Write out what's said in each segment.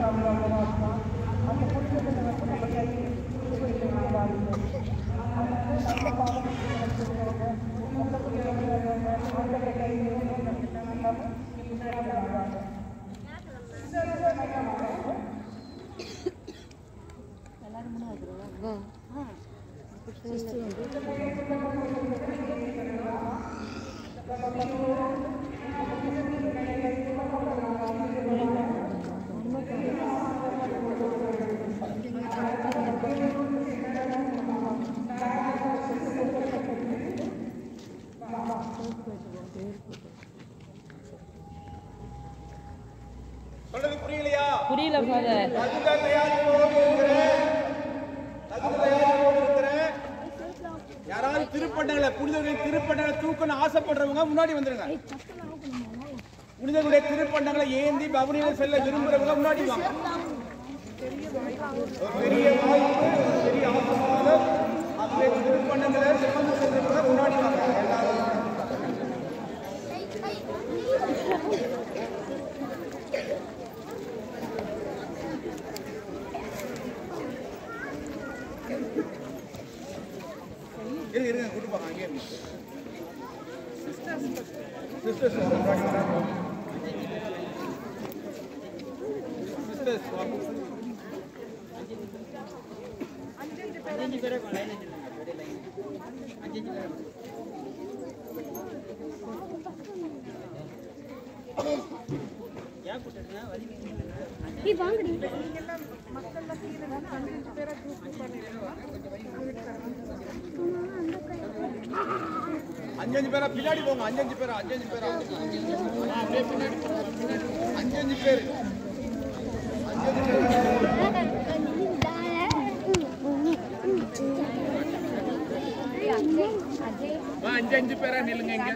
சொல்றது புரியலையா புரியல ஃபாதர் தகுந்த தயாரிப்போடு இருக்கிற தகுந்த தயாரிப்போடு இருக்கிற யாராவது திருப்பண்டங்களை புனிதர்களின் திருப்பண்டங்களை தூக்கணும் ஆசைப்படுறவங்க முன்னாடி வந்துருங்க புனிதர்களுடைய திருப்பண்டங்களை ஏந்தி பவனியில் செல்ல விரும்புறவங்க முன்னாடி வாங்க ஒரு பெரிய வாய்ப்பு ஒரு பெரிய ஆசீர்வாதம் அப்படியே திருப்பண்டங்களை சுமந்து செல்றவங்க முன்னாடி வாங்க எல்லாரும் இருங்க இருங்க கூட்டு போங்க அங்கே இருங்க சிஸ்டர்ஸ் சிஸ்டர்ஸ் அஞ்சஞ்சு பேரா பின்னாடி போங்க அஞ்சஞ்சு பேரா அஞ்சஞ்சு பேரா ஆ, அப்படியே பின்னாடி போங்க. அஞ்சஞ்சு பேர் அஞ்சஞ்சு பேர் அஞ்சு அஞ்சு பேரா நில்லுங்க இங்க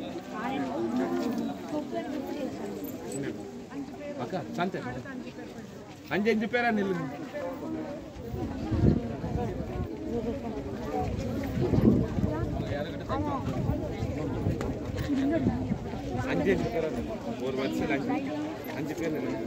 அக்கா சாந்த அஞ்சு அஞ்சு பேரா நில்லுங்க அஞ்சு அஞ்சு பேரா நில்லுங்க. ஒரு வருஷம் அஞ்சு அஞ்சு பேர் நில்லுங்க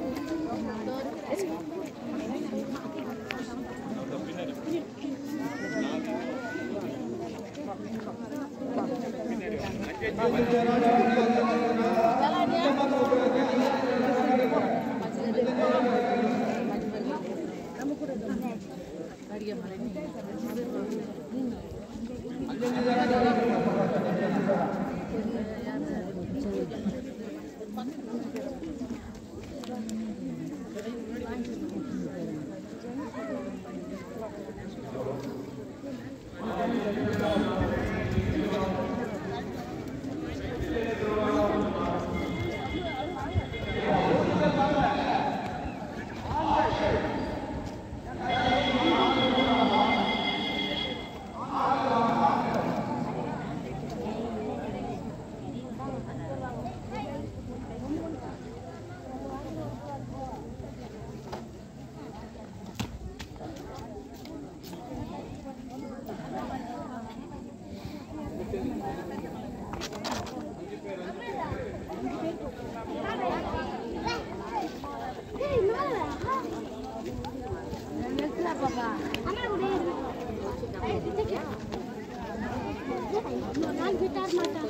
நான் கிட்டார் மாட்டான்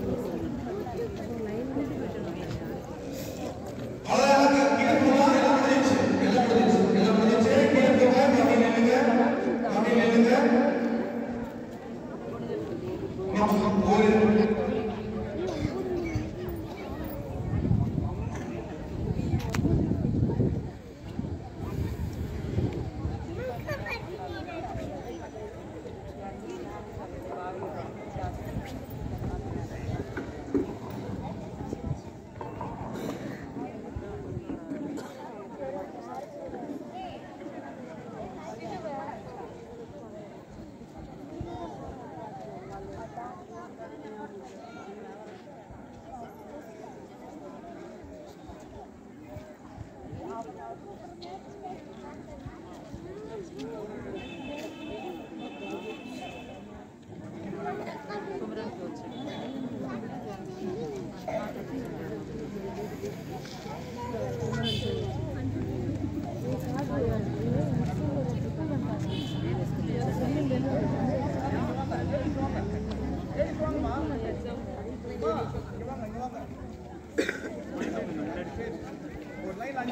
பல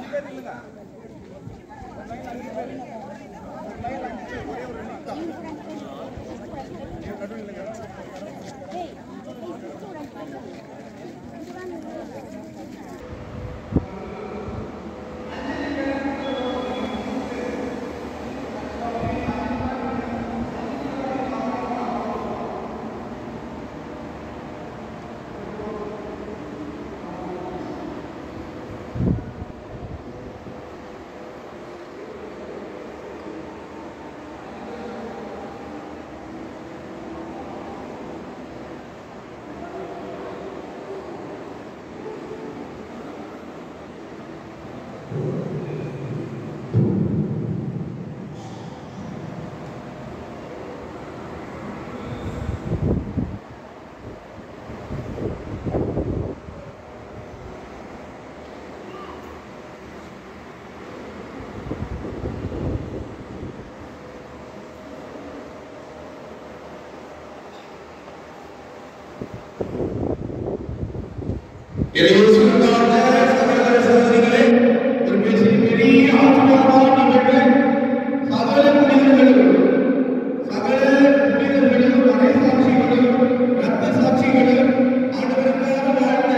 அஞ்சு பேர் இல்லைங்க ஒரு லைன் அஞ்சு பேர் ஒரு லைன் அஞ்சு பேர் ஒரே ஒரு நிமிஷம் நடுவில் இல்லைங்க இறைவனுக்காக சகோதர சகோதரிகளே ஒரு பெரிய பெரிய ஆசீர்வாதமான நிகழ்வு சகல புனிதர்களும் சகல புனிதர்களும் மறை சாட்சிகளும் ரத்த சாட்சிகளும் ஆண்டவருக்காக வாழ்ந்த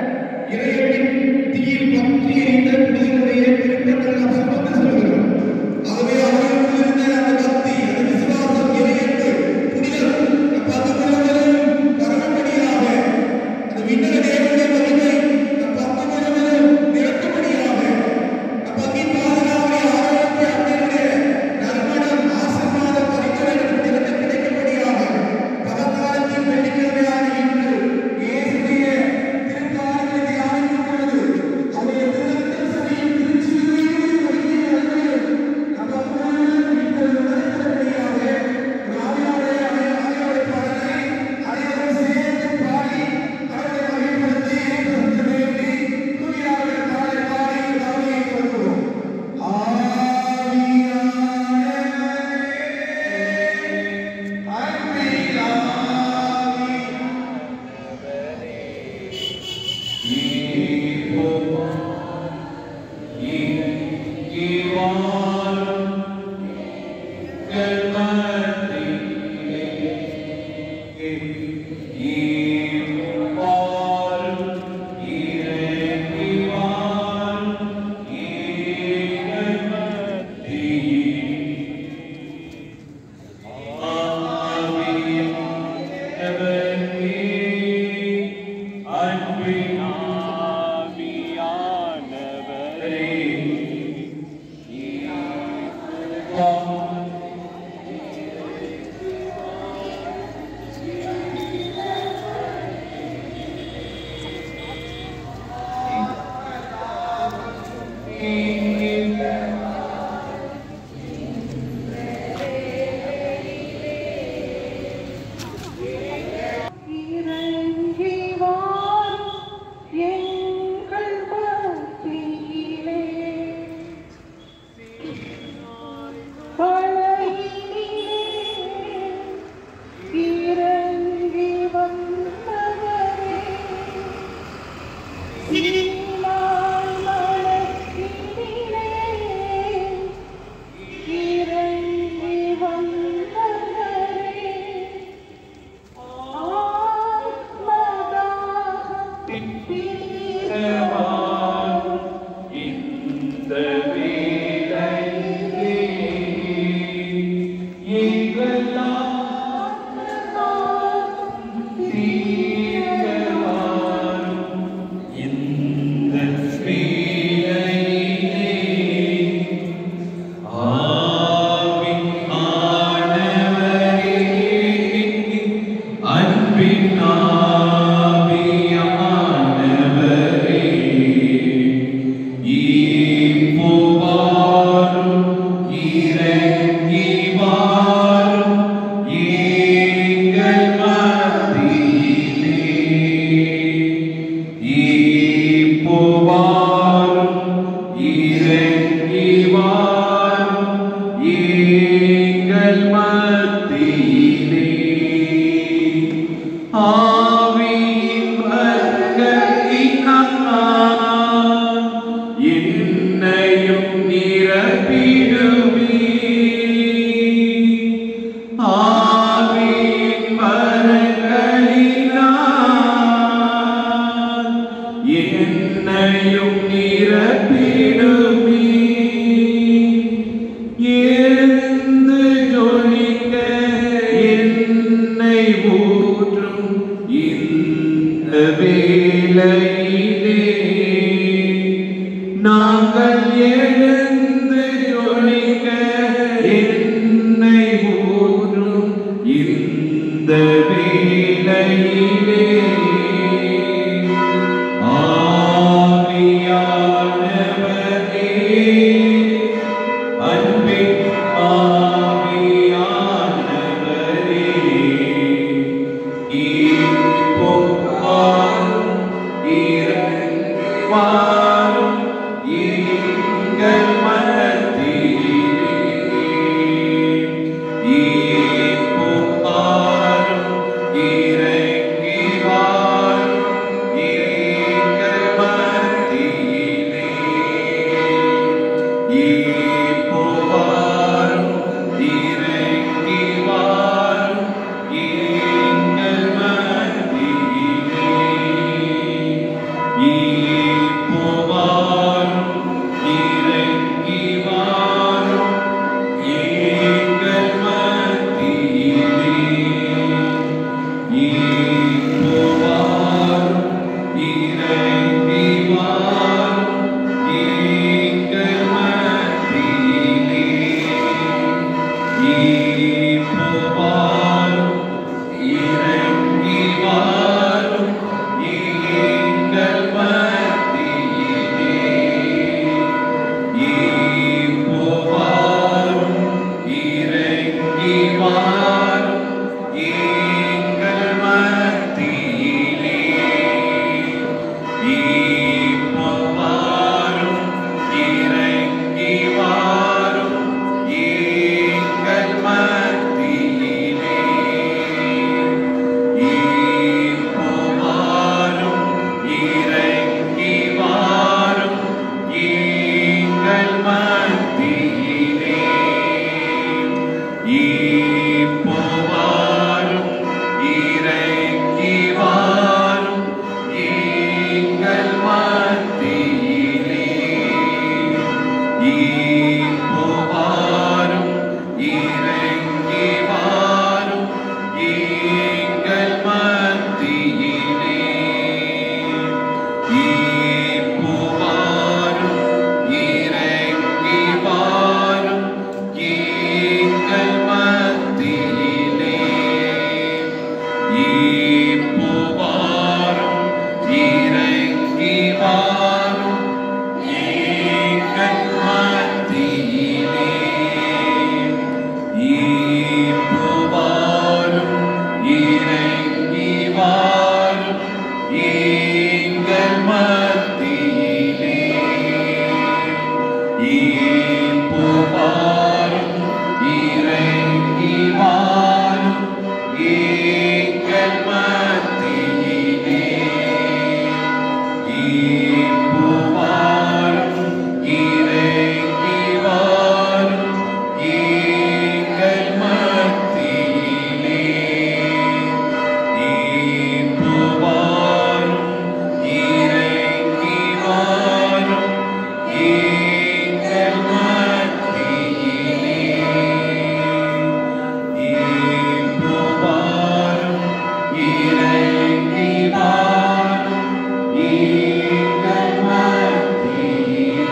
இறைவனின் தீயில் பற்றி எரிந்த புனிதருடைய திருப்பங்கள் நாம் சுமந்து செல்கிறோம் ஆகவே அவர்களுக்கு இருந்த அந்த பக்தி அந்த விசுவாசம் இறையன்பு புனிதம் நம் பத்து குலங்களும் பரவும்படியாக அந்த விண்ணக தேவனுடைய மகிமை நம் பத்து குலங்களும் நிரப்பும்படியாக நம் பங்கின் பாதுகாவலை ஆரோக்கிய அன்னையுடைய நறுமணம் ஆசீர்வாதம் பரிந்துரைகள் திறந்து கிடைக்கும்படியாக பகற்காலத்தில் வெள்ளிக்கிழமையான இன்று இயேசுடைய திருக்காலங்களை தியானிக்கும் பொழுது அவருடைய திருநத்தில் சபையின் திருச்சிலுவையும் ஒழுங்கிய அன்பையும் நம் பங்குகளும் இப்பொழுது உணர்த்தும்படியாக ஒரு ஆவியாருடைய ஆவியாருடைய பாடலை அனைவரும் சேர்ந்து பாடி கடவுளை மகிழ்ப்படுத்தி இறைவனுக்கு வேண்டி தூயாருடைய பாடலை பாடி கவனியை கொள்வோம் இறங்கி வாரும் எங்கள் மத்தியிலே. பழையினிலே இறங்கி வந்தவரே. சீனாய் மலையினிலே இறங்கி வந்தவரே. ஆவியின் வருகையினால் என்ன என்னையும் நிரப்பிடுமே ஆவின் வரங்களினால் என்னையும் நிரப்பிடுமே எழுந்து ஜொலிக்க என்னை ஊற்றும் இந்த வேளையிலே நாங்கள் எழுந்து ஜொலிக்க என்னை ஊற்றும் இந்த வேளையிலே ஆவியானவரே அன்பின் ஆவியானவரே இப்போதும் இறங்குவாரும் எங்கள் மனதிலே. இப்போதும் இறங்கி வாரும் எங்கள் மத்தியிலே. இப்போவாரும் இறங்கி வாரும் எங்கள் மத்தியிலே. இப்போவாரும் இறங்கி வாரும் எங்கள் மத்தியிலே. இப்போவாரும் இறங்கி வாரும் எங்கள் மத்தியிலே. இப்போவாரும் இறங்கி வாரும் எங்கள் மத்தியிலே. இப்போவாரும் இறங்கி வாரும் எங்கள் மத்தியிலே. இப்போவாரும் இறங்கி வாரும் எங்கள் மத்தியிலே. இப்போவாரும் இறங்கி வாரும் எங்கள் மத்தியிலே. இப்போவாரும் இறங்கி வாரும் எங்கள் மத்தியிலே. இப்போவாரும் இறங்கி வாரும் எங்கள் மத்தியிலே. இப்போவாரும் இறங்கி வாரும் எங்கள் மத்தியிலே. இப்போவாரும் இறங்கி வாரும் எங்கள் மத்தியிலே. இப்போவாரும் இறங்கி வாரும் எங்கள் மத்தியிலே. இப்போவாரும் இறங்கி வாரும் எங்கள் மத்தியிலே. இப்போவாரும் இறங்கி வாரும் எங்கள் மத்தியிலே. இப்போவாரும் இறங்கி வாரும் எங்கள் மத்தியிலே. இப்போவாரும் இறங்கி வாரும் எங்கள் மத்தியிலே.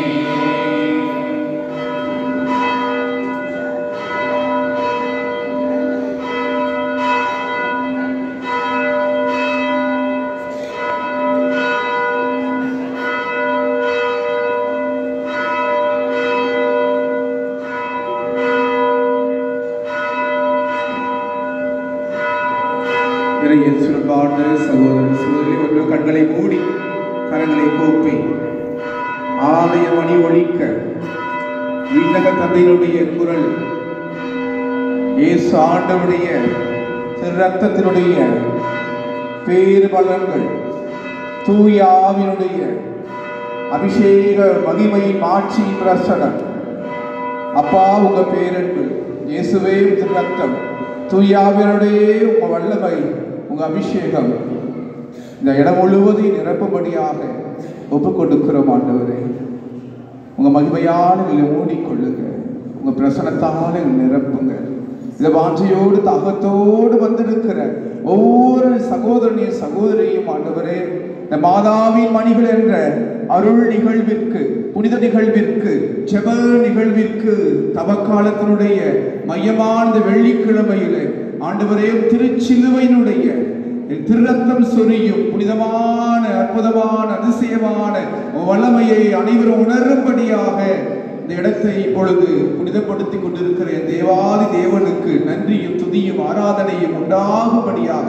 இறையன் சுருப்பாண்டு சகோதர சகோதரி ஒன்று கண்களை மூடி கரங்களை கூப்பி ஆலய மணி ஒழிக்க விண்ணக தந்தையினுடைய குரல் இயேசு ஆண்டவருடைய திரு ரத்தத்தினுடைய பேறு பலன்கள் தூய ஆவினுடைய அபிஷேக மகிமையின் மாட்சியின் பிரசனம் அப்பா உங்க பேரன்பு இயேசுவே உங்க ரத்தம் தூயாவினுடைய உங்க வல்லமை உங்க அபிஷேகம் இந்த இடம் முழுவதையும் நிரப்பும்படியாக ஒப்பு கொடுக்கிறோம் ஆண்டவரே உங்க மகிமையான எங்களை மூடிக்கொள்ளுங்க உங்க பிரசனத்தால எங்களை நிரப்புங்க இந்த வாஞ்சையோடு தாகத்தோடு வந்திருக்கிற ஒவ்வொரு சகோதரனையும் சகோதரியும் ஆண்டவரே இந்த மாதாவின் மணிகள் என்ற அருள் நிகழ்விற்கு புனித நிகழ்விற்கு ஜெப நிகழ்விற்கு தவக்காலத்தினுடைய மையமான இந்த வெள்ளிக்கிழமையில ஆண்டவரே திருச்சிலுவையினுடைய திருரத்தம் சொரியும் புனிதமான அற்புதமான அதிசயமான வல்லமையை அனைவரும் உணரும்படியாக இந்த இடத்தை இப்பொழுது புனிதப்படுத்திக் கொண்டிருக்கிற என் தேவாதி தேவனுக்கு நன்றியும் துதியும் ஆராதனையும் உண்டாகும்படியாக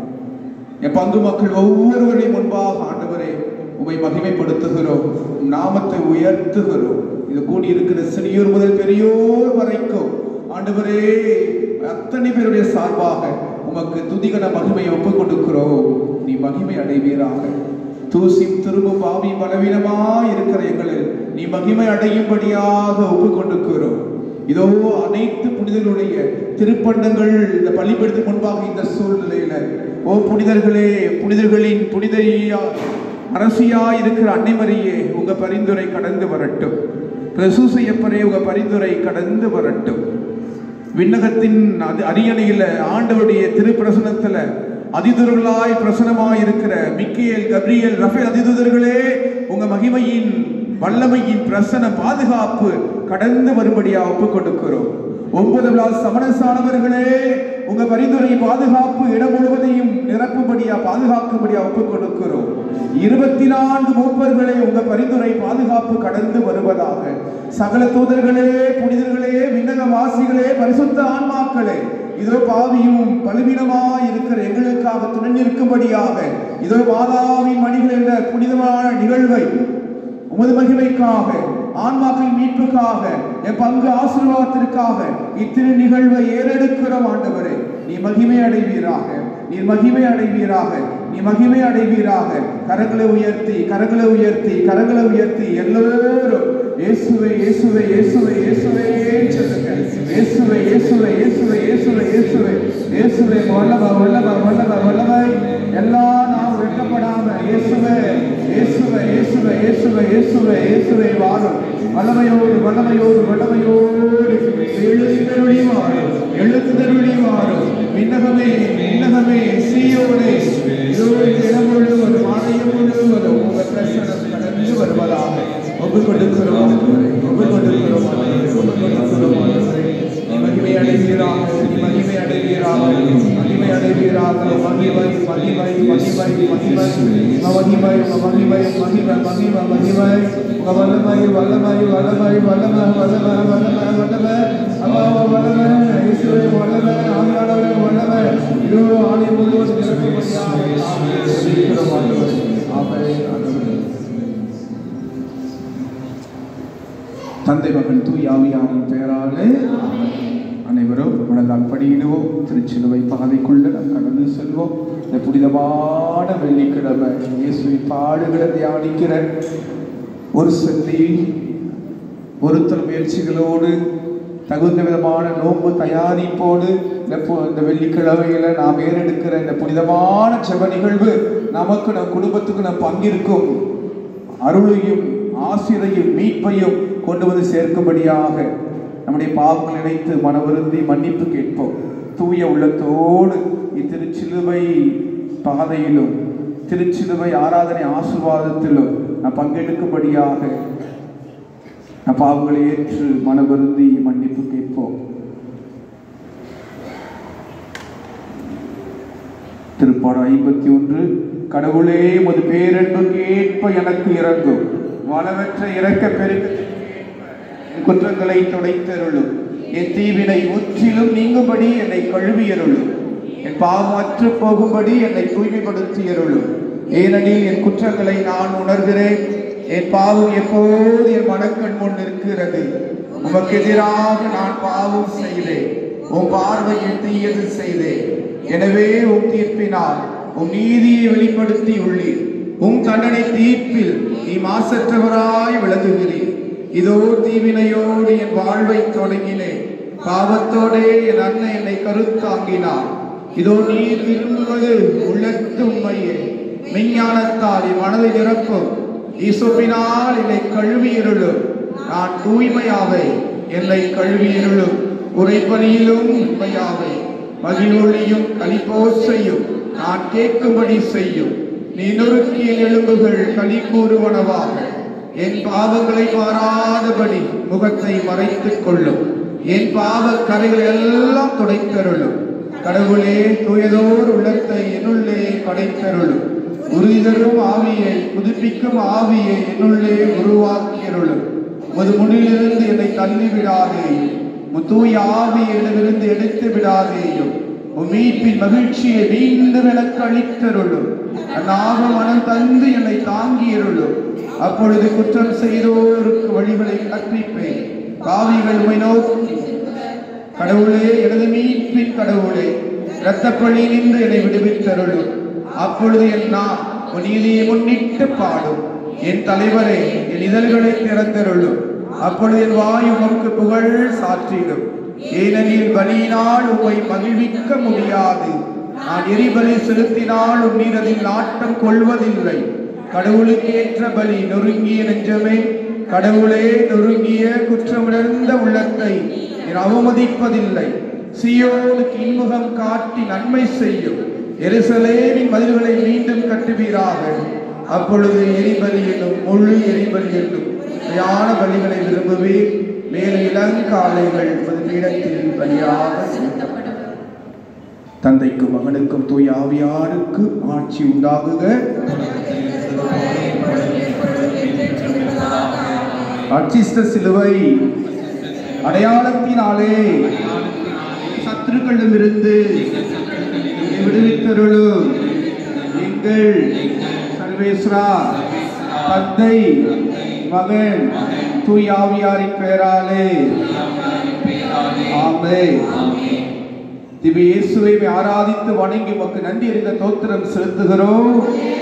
என் பங்கு மக்கள் ஒவ்வொருவரையும் முன்பாக ஆண்டவரே உமை மகிமைப்படுத்துகிறோம் உம் நாமத்தை உயர்த்துகிறோம் இது கூடியிருக்கிற சிறியோர் முதல் பெரியோர் வரைக்கும் ஆண்டவரே அத்தனை பேருடைய சார்பாக உமக்கு துதிகன மகிமையை ஒப்புக் கொடுக்கிறோம் நீ மகிமை அடைவீராக தூசி திரும்பும் பாவி பலவீனமா இருக்கிற எங்களில் நீ மகிமை அடையும்படியாக ஒப்புக் கொடுக்கிறோம் இதோ அனைத்து புனிதர்களுடைய திருப்பண்டங்கள் இந்த பள்ளிப்படுத்து முன்பாக இந்த சூழ்நிலையில ஓ புனிதர்களே புனிதர்களின் புனிதையா அரசியா இருக்கிற அன்னை மரியே உங்க பரிந்துரை கடந்து வரட்டும் பிரசூசையப்பரே உங்க பரிந்துரை கடந்து வரட்டும் விண்ணகத்தின் அது அரியணையில ஆண்டவருடைய திருப்பிரசனத்துல அதிதுர்களாய் பிரசனமாய் இருக்கிற மிக்கேல் கப்ரியல் ரஃபேல் அதிதுதர்களே உங்க மகிமையின் வல்லமையின் பிரசன பாதுகாப்பு கடந்து வரும்படியா ஒப்புக் கொடுக்கிறோம் ஒன்பது விழா சமணசானவர்களே உங்க பரிந்துரை பாதுகாப்பு இடம் முழுவதையும் நிரப்பும்படியா பாதுகாக்கும்படியா ஒப்புக் கொடுக்கிறோம் இருபத்தி நான்கு மூப்பர்களே உங்க பரிந்துரை பாதுகாப்பு கடந்து வருவதாக சகல தூதர்களே புனிதர்களே விண்ணக வாசிகளே பரிசுத்த ஆன்மாக்களே இதோ பாவியும் பலவீனமாய் இருக்கிற எங்களுக்காக துணை நிற்கும்படியாக இதோ மாதாவின் மணிகள் என்ற புனிதமான நிகழ்வை உமது மகிமைக்காக ஆன்மாக்களின் மீட்புக்காக என் பங்கு ஆசீர்வாதத்திற்காக இத்திரு நிகழ்வை ஏறெடுக்கிறோம் ஆண்டவரே நீ மகிமை அடைவீராக நீ மகிமை அடைவீராக நீ மகிமை அடைவீராக கரங்களை உயர்த்தி கரங்களை உயர்த்தி கரங்களை உயர்த்தி எல்லோரும் இயேசுவே இயேசுவே இயேசுவே இயேசுவே சொல்லுங்க இயேசுவே இயேசுவே இயேசுவே இயேசுவே இயேசுவே இயேசுவே வல்லம வல்லம வல்லம வல்லமை எல்லா நாம் வெட்கப்படாம இயேசுவே இயேசுவே இயேசுவே இயேசுவே இயேசுவே இயேசுவே வாரும் வல்லமையோடு வல்லமையோடு வல்லமையோடு எழுத்தருளி வாரும் எழுத்தருளி வாரும் விண்ணகமே விண்ணகமே சீயோனே இதோ இந்த இடம் முழுவதும் ஆலயம் முழுவதும் உங்க பிரசனம் கடந்து வருவதாக ஒப்பு கொடுக்கிறோம் ஒப்பு கொடுக்கிறோம் ஒப்பு கொடுக்கிறோம் நீ மகிமை அடைவீராக நீ மகிமை அடைவீராக மகிமை அடைவீராக மகிமை மகிமை மகிமை மகிமை மகிமை மகிமை மகிமை மகிமை மகிமை உங்க வல்லமை வல்லமை வல்லமை வல்லமை வல்லமை வல்லமை வல்லமை அம்மா வல்லமை இயேசுவே வல்லமை ஆவியானவரே வல்லமை இதோ ஆலயம் முழுவதும் நிரப்பும்படியாக ஜெபிக்கிறோம் ஆண்டவரே. ஆமென் ஆண்டவரே. தந்தை மகன் தூய் ஆவியாரின் பெயராலே அனைவரும் முழங்கால் படியிடுவோம் திருச்சிலுவை பாதைக்குள்ள நாம் கடந்து செல்வோம் இந்த புனிதமான வெள்ளிக்கிழமை இயேசுவின் பாடுகளை தியானிக்கிற ஒரு சொல்லி ஒருத்தர் முயற்சிகளோடு தகுந்த விதமான நோன்பு தயாரிப்போடு இந்த பு- இந்த வெள்ளிக்கிழமையில நாம் ஏறெடுக்கிற இந்த புனிதமான செப நிகழ்வு நமக்கு நம் குடும்பத்துக்கு நம் பங்கிருக்கும் அருளையும் ஆசிரையும் மீட்பையும் கொண்டு வந்து சேர்க்கும்படியாக நம்முடைய பாவங்கள் நினைத்து மனவருந்தி மன்னிப்பு கேட்போம் தூய உள்ளத்தோடு இத்திருச்சிலுவை பாதையிலும் திருச்சிலுவை ஆராதனை ஆசிர்வாதத்திலும் நாம் பங்கெடுக்கும்படியாக நம் பாவங்களை ஏற்று மனவருந்தி மன்னிப்பு கேட்போம் திருப்பாடு ஐம்பத்தி ஒன்று கடவுளே உமது பேரன்புக்கு ஏற்ப எனக்கு இறங்கும் வளவற்ற இறக்க பெருக்கத்திற்கு என் குற்றங்களை துடைத்தருளும் என் தீவினை முற்றிலும் நீங்கும்படி என்னை கழுவியருளும் என் பாவம் அற்று போகும்படி என்னை தூய்மைப்படுத்தியருளும் ஏனெனில் என் குற்றங்களை நான் உணர்கிறேன் என் பாவம் எப்போது என் மனக்கண் முன் இருக்கிறது உமக்கு எதிராக நான் பாவம் செய்தேன் உன் பார்வையில் தீயது செய்தேன் எனவே உம் தீர்ப்பினால் உம் நீதியை வெளிப்படுத்தி உள்ளீர் உம் தண்டனை தீர்ப்பில் நீ மாசற்றவராய் விளங்குகிறீர் இதோ தீவினையோடு என் வாழ்வை தொடங்கினேன் பாவத்தோடே என் அண்ணன் என்னை கருத்தாங்கினார் இதோ நீர் விரும்புவது உள்ளத்து உண்மையே மெஞ்ஞானத்தால் என் மனதை நிரப்பும் ஈசோப்பினால் என்னை கழுவியிருளும் நான் தூய்மையாவை என்னை கழுவியிருளும் உரைப்பணியிலும் உண்மையாவை மகிழ்வொழியும் கலிப்போசையும் நான் கேட்கும்படி செய்யும் நீ நொறுக்கிய எலும்புகள் களி கூறுவனவாக என் பாவங்களை மாறாதபடி முகத்தை மறைத்துக் கொள்ளும் என் பாவ கரைகள் எல்லாம் துடைத்தருளும் கடவுளே தூயதோர் உள்ளத்தை என்னுள்ளே படைத்தருளும் உறுதி தரும் ஆவியை புதுப்பிக்கும் ஆவியை என்னுள்ளே உருவாக்கியருளும் உமது முன்னிலிருந்து என்னை தள்ளி விடாதேயும் உம் தூய ஆவி என்னிடமிருந்து எடுத்து விடாதேயும் உம் மீட்பின் மகிழ்ச்சியை மீண்டும் எனக்கு அளித்தருளும் அந்நாக மனம் தந்து என்னை தாங்கியருளும் அப்பொழுது குற்றம் செய்தோருக்கு வழிகளை கற்பிப்பேன் காவிகள் உமை நோக்கி கடவுளே எனது மீட்பின் கடவுளே இரத்தப்பழி நின்று என்னை விடுவித்தருளும் அப்பொழுது என் நான் உன் நீதியை முன்னிட்டு பாடும் என் தலைவரே என் இதழ்களை திறந்தருளும் அப்பொழுது என் வாய் உமக்கு புகழ் சாற்றிடும் ஏனெனில் பலியினால் உம்மை மகிழ்விக்க முடியாது நான் எரிபலி செலுத்தினால் உன் நீர் அதில் நாட்டம் கொள்வதில்லை கடவுளுக்கு ஏற்ற பலி நொறுங்கிய நெஞ்சமே கடவுளே நொறுங்கிய குற்றமுணர்ந்த உள்ளத்தை நீர் அவமதிப்பதில்லை சியோனுக்கு இன்முகம் காட்டி நன்மை செய்யும் எருசலேமின் மதில்களை மீண்டும் கட்டுவீராக அப்பொழுது எரிபலி என்னும் முழு எரிபலி என்னும் யான பலிகளை விரும்புவீர் மேலும் இளங்காலைகள் உமது பீடத்தில் பலியாக செலுத்தப்படும் தந்தைக்கும் மகனுக்கும் தூய ஆவியாருக்கு ஆட்சி உண்டாகுக அர்ச்சிஷ்ட சிலுவை அடையாளத்தினாலே சத்துருக்களிடமிருந்து என்னை விடுவித்தருளும் எங்கள் சர்வேஸ்வரா தந்தை மகன் தூயாவியாரின் பெயராலே ஆமே திவ்ய இயேசுவை ஆராதித்து வணங்கி உமக்கு நன்றி அறிந்த தோத்திரம் செலுத்துகிறோம்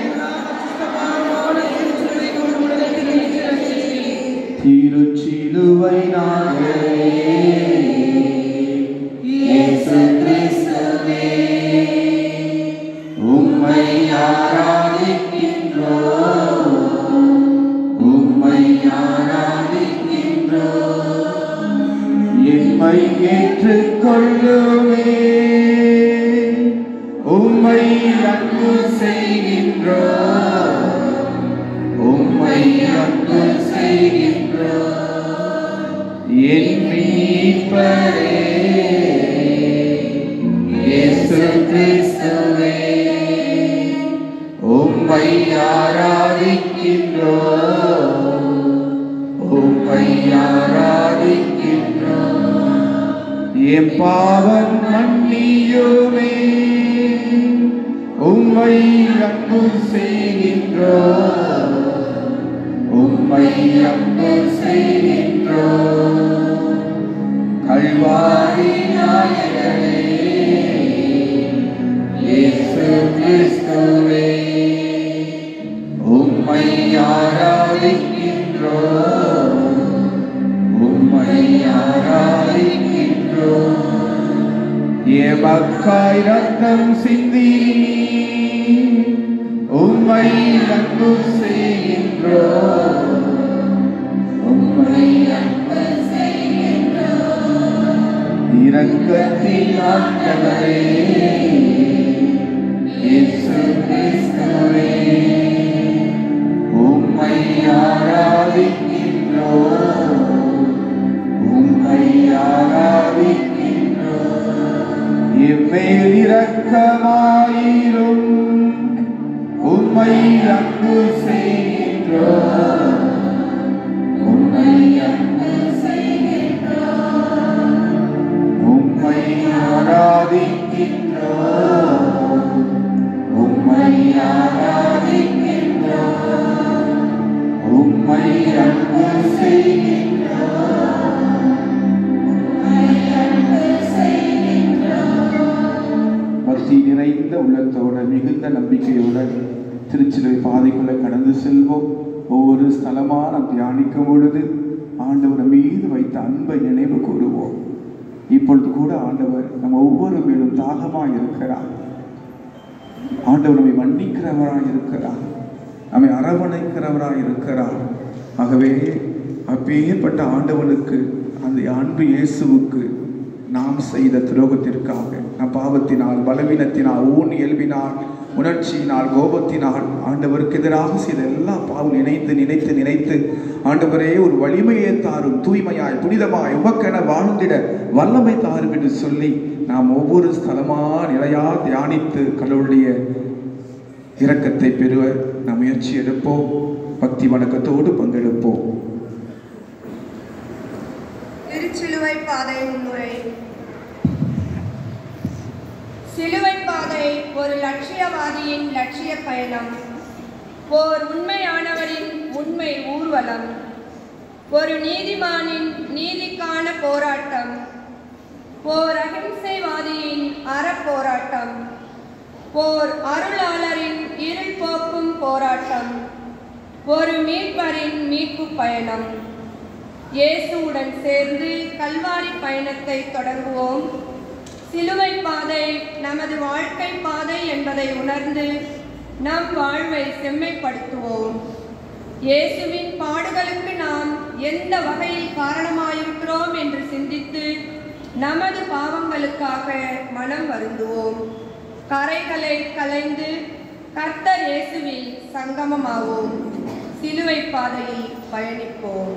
திருச்சிலுவை நாயகே இயேசு கிறிஸ்துவே உம்மை ஆராதிக்கின்றோம் உம்மை ஆராதிக்கின்றோம் எம்மை ஏற்றுக்கொள்ளுமே உம்மை அன்பு செய்கின்றோம் உம்மை அன்பு செய்கின்றோம் என் மீட்பரே இயேசு கிறிஸ்துவே உம்மை ஆராதிக்கின்றோம் உம்மை ஆராதிக்கின்றோம் என் பாவம் மன்னியுமே உம்மை அன்பு செய்கின்றோம் உம்மை அன்பு செய்கின்றோம் கல்வாரி நாயகனே இயேசு கிறிஸ்துவே உம்மை ஆராதிக்கின்றோம் உம்மை ஆராதிக்கின்றோம் எமக்காய் ரத்தம் சிந்தி உம்மை அன்பு செய்கின்றோம் உம்மை அன்பு இரக்கத்தின் ஆண்டவரே இயேசு கிறிஸ்துவே உம்மை ஆராதிக்கின்றோம் உம்மை ஆராதிக்கின்றோம் எம்மேல் இரக்கமாயிரும் உம்மை அன்பு செய்கின்றோம் உம்மை அன்பு உம்மை ஆராதிக்கின்றோம் உம்மை ஆராதிக்கின்றோம் உம்மை அன்பு செய்கின்றோம் பக்தி நிறைந்த உள்ளத்தோட மிகுந்த நம்பிக்கையோட திருச்சிலை பாதைக்குள்ள சலமாக நாம் தியானிக்கும் பொழுது ஆண்டவர் மீது வைத்த அன்பை நினைவு கூறுவோம் இப்பொழுது கூட ஆண்டவர் நம்ம ஒவ்வொரு மேலும் தாகமாக இருக்கிறார் ஆண்டவர் நம்மை மன்னிக்கிறவராக இருக்கிறார் நம்மை அரவணைக்கிறவராக இருக்கிறார் ஆகவே அப்பேற்பட்ட ஆண்டவனுக்கு அந்த அன்பு இயேசுவுக்கு நாம் செய்த துரோகத்திற்காக நம் பாவத்தினால் பலவீனத்தினால் ஊன் இயல்பினால் உணர்ச்சியினால் கோபத்தினால் ஆண்டவருக்கு எதிராக செய்த எல்லா பாவம் நினைத்து நினைத்து நினைத்து ஆண்டவரே ஒரு வலிமையை தாரும் தூய்மையாய் புனிதமாய் உமக்கென வாழ்ந்திட வல்லமை தாரும் என்று சொல்லி நாம் ஒவ்வொரு ஸ்தலமா நிலையா தியானித்து கடவுளுடைய இரக்கத்தை பெறுவ நாம் முயற்சி எடுப்போம் பக்தி வணக்கத்தோடு பங்கெடுப்போம் திருச்சிலுவை பாதை முன்னுரை சிலுவை பாதை ஒரு லட்சியவாதியின் லட்சிய பயணம் ஓர் உண்மையானவரின் உண்மை ஊர்வலம் ஒரு நீதிமானின் நீதிக்கான போராட்டம் ஓர் அகிம்சைவாதியின் அறப்போராட்டம் ஓர் அருளாளரின் இருள் போக்கும் போராட்டம் ஒரு மீட்பரின் மீட்பு பயணம் இயேசுவுடன் சேர்ந்து கல்வாரி பயணத்தை தொடங்குவோம் சிலுவை பாதை நமது வாழ்க்கை பாதை என்பதை உணர்ந்து நம் வாழ்வை செம்மைப்படுத்துவோம் இயேசுவின் பாடுகளுக்கு நாம் எந்த வகையில் காரணமாயிருக்கிறோம் என்று சிந்தித்து நமது பாவங்களுக்காக மனம் வருந்துவோம் கரைகளை கலைந்து கர்த்தர் இயேசுவில் சங்கமமாவோம் சிலுவை பாதையில் பயணிப்போம்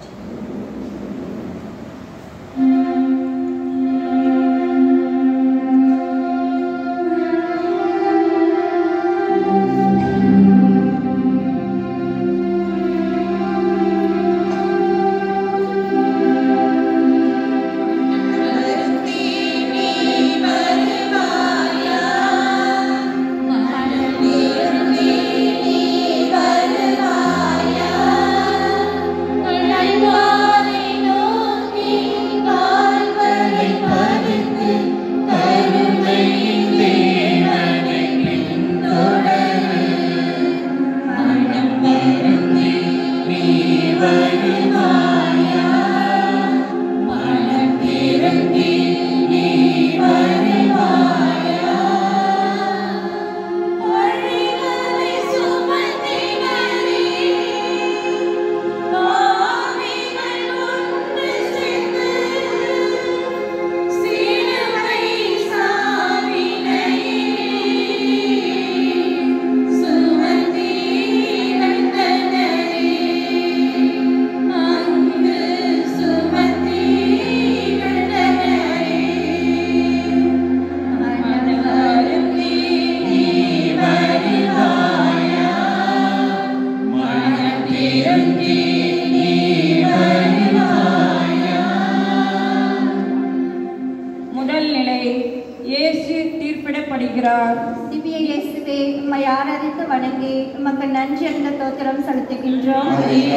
முதல் நிலை இயேசு தீர்ப்பிடப்படுகிறார் திவ்ய இயேசுவே உம்மை ஆராதித்து வணங்கி உமக்கு நன்றி என்ற தோத்திரம் செலுத்துகின்றோம்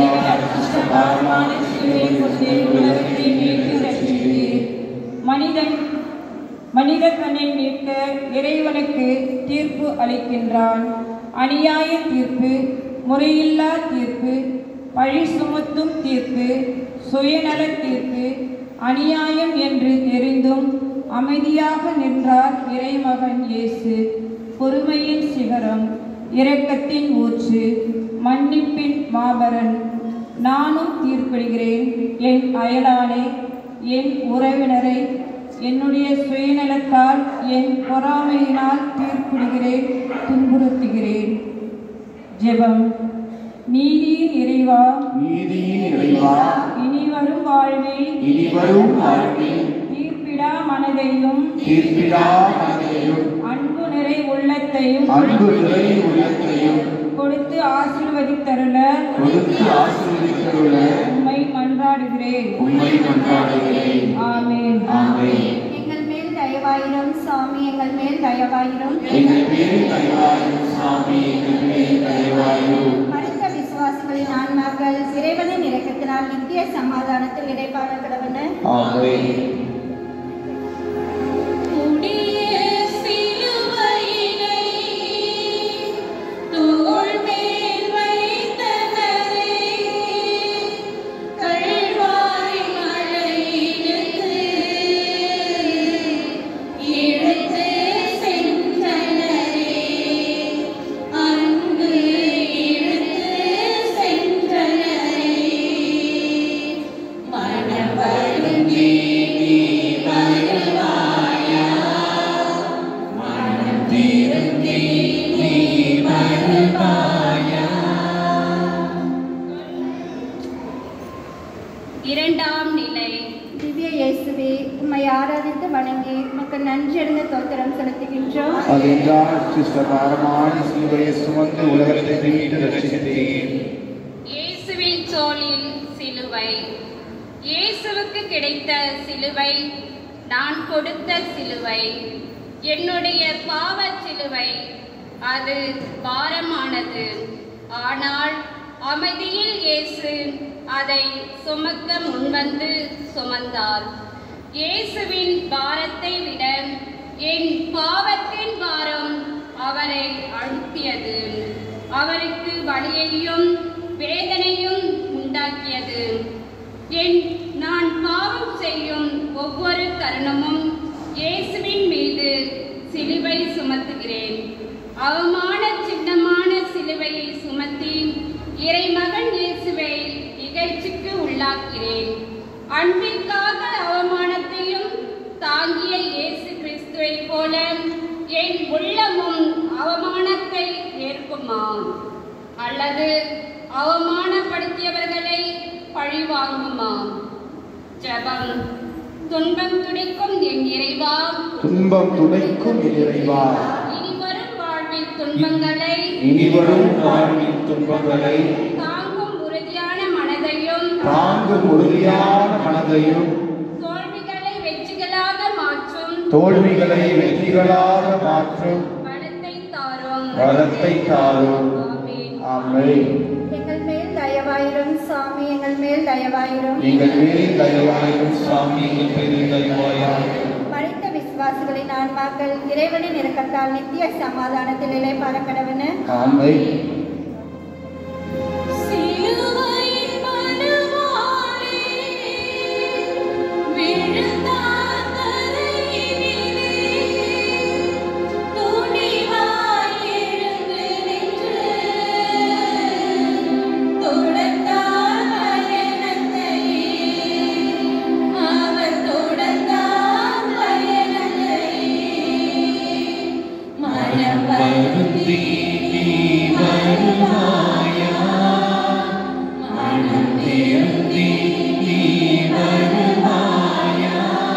மனிதன் மனித தன்னை மீட்க இறைவனுக்கு தீர்ப்பு அளிக்கின்றான் அநியாய தீர்ப்பு முறையில்லா தீர்ப்பு பழி சுமத்தும் தீர்ப்பு சுயநல தீர்ப்பு அநியாயம் என்று தெரிந்தும் அமைதியாக நின்றார் இறைமகன் இயேசு பொறுமையின் சிகரம் இரக்கத்தின் ஊற்று மன்னிப்பின் மாபரன் நானும் தீர்ப்பிடுகிறேன் என் அயலானே என் உறவினரை என்னுடைய சுயநலத்தால் என் பொறாமையினால் தீர்ப்பிடுகிறேன் துன்புறுத்துகிறேன் ஜெபம் நீதியின் இறைவா நீதியின் இறைவா இனி வரும் வாழ்வில் இனிவரும் வாழ்வில் தீர்ப்பிடா மனதையும் தீர்ப்பிடா மனதையும் அன்பு நிறை உள்ளத்தையும் அன்பு நிறை உள்ளத்தையும் கொடுத்து ஆசீர்வதித்தருள கொடுத்து ஆசீர்வதித்துள்ள உம்மை மன்றாடுகிறேன் உண்மை கொண்டாடுகிறேன் ஆமென் ஆமென் எங்கள் மேல் தயவாயிரும் சாமி எங்கள் மேல் தயவாயிரும் எங்கள் பேரில் தயவாயும் சாமி எங்கள் பேரில் தயவாயும் மறித்த விசுவாசிகளின் ஆன்மாக்கள் இறைவனின் இரக்கத்தினால் நித்திய சமாதானத்தில் இடைப்பாட கடவன ஆமென் உடைய சிலுவையினை தோள் மேல் வைத்தனரே மூன்றாம் நிலை திவ்ய இயேசுவே உம்மை ஆராதித்து வணங்கி உமக்கு நன்றெழுந்த தோத்திரம் செலுத்துகின்றோம் அதென்றால் சிஸ்டர் பாரமான சிலுவையை சுமந்து உலகத்தை மீட்டு ரசித்தேன் இயேசுவின் தோளில் சிலுவை இயேசுவுக்கு கிடைத்த சிலுவை நான் கொடுத்த சிலுவை என்னுடைய பாவ சிலுவை அது பாரமானது ஆனால் அமைதியில் இயேசு அதை சுமக்க முன்வந்து சுமந்தார் இயேசுவின் பாரத்தை விட என் பாவத்தின் பாரம் அவரை அழுத்தியது அவருக்கு வலியையும் வேதனையும் உண்டாக்கியது என் நான் பாவம் செய்யும் ஒவ்வொரு தருணமும் இயேசுவின் மீது சிலுவை சுமத்துகிறேன் அவமான சின்னமான சிலுவையை சுமத்தி இறைமகன் இயேசுவை இகழ்ச்சிக்கு உள்ளாக்கிறேன் அன்பிற்காக அவமானத்தையும் தாங்கிய இயேசு கிறிஸ்துவை போல என் உள்ளமும் அவமானத்தை ஏற்குமா அல்லது அவமானப்படுத்தியவர்களை பழிவாங்குமா ஜெபம் துன்பம் துடைக்கும் என் இறைவா துன்பம் துடைக்கும் என் இறைவா இனிவரும் வாழ்வில் துன்பங்களை இனிவரும் வாழ்வின் துன்பங்களை தாங்கும் உறுதியான மனதையும் தாங்கும் உறுதியான மனதையும் தோல்விகளை வெற்றிகளாக மாற்றும் தோல்விகளை வெற்றிகளாக மாற்றும் பலத்தை தாரும் வளத்தை தாரும் ஆமென். ஆமென் எங்கள் மேல் தயவாயிரும் சாமி எங்கள் மேல் தயவாயிரும் நீங்கள் மேல் தயவாயும் சாமி எங்கள் பேரில் தயவாயும் மறைத்த விசுவாசிகளின் ஆன்மாக்கள் இறைவனின் இரக்கத்தால் நித்திய சமாதானத்தில் இலை கடவன ஆமென் சிலுவையின் மணவாளே, விழுந்தார் தரையினிலே, துணிவாய் எழுந்து நின்று, தொடர்ந்தார் பயணத்தையே, அவர் தொடர்ந்தார் பயணத்தையே. மனம் வருந்தி நீ வருவாயா மனம் திருந்தி நீ வருவாயா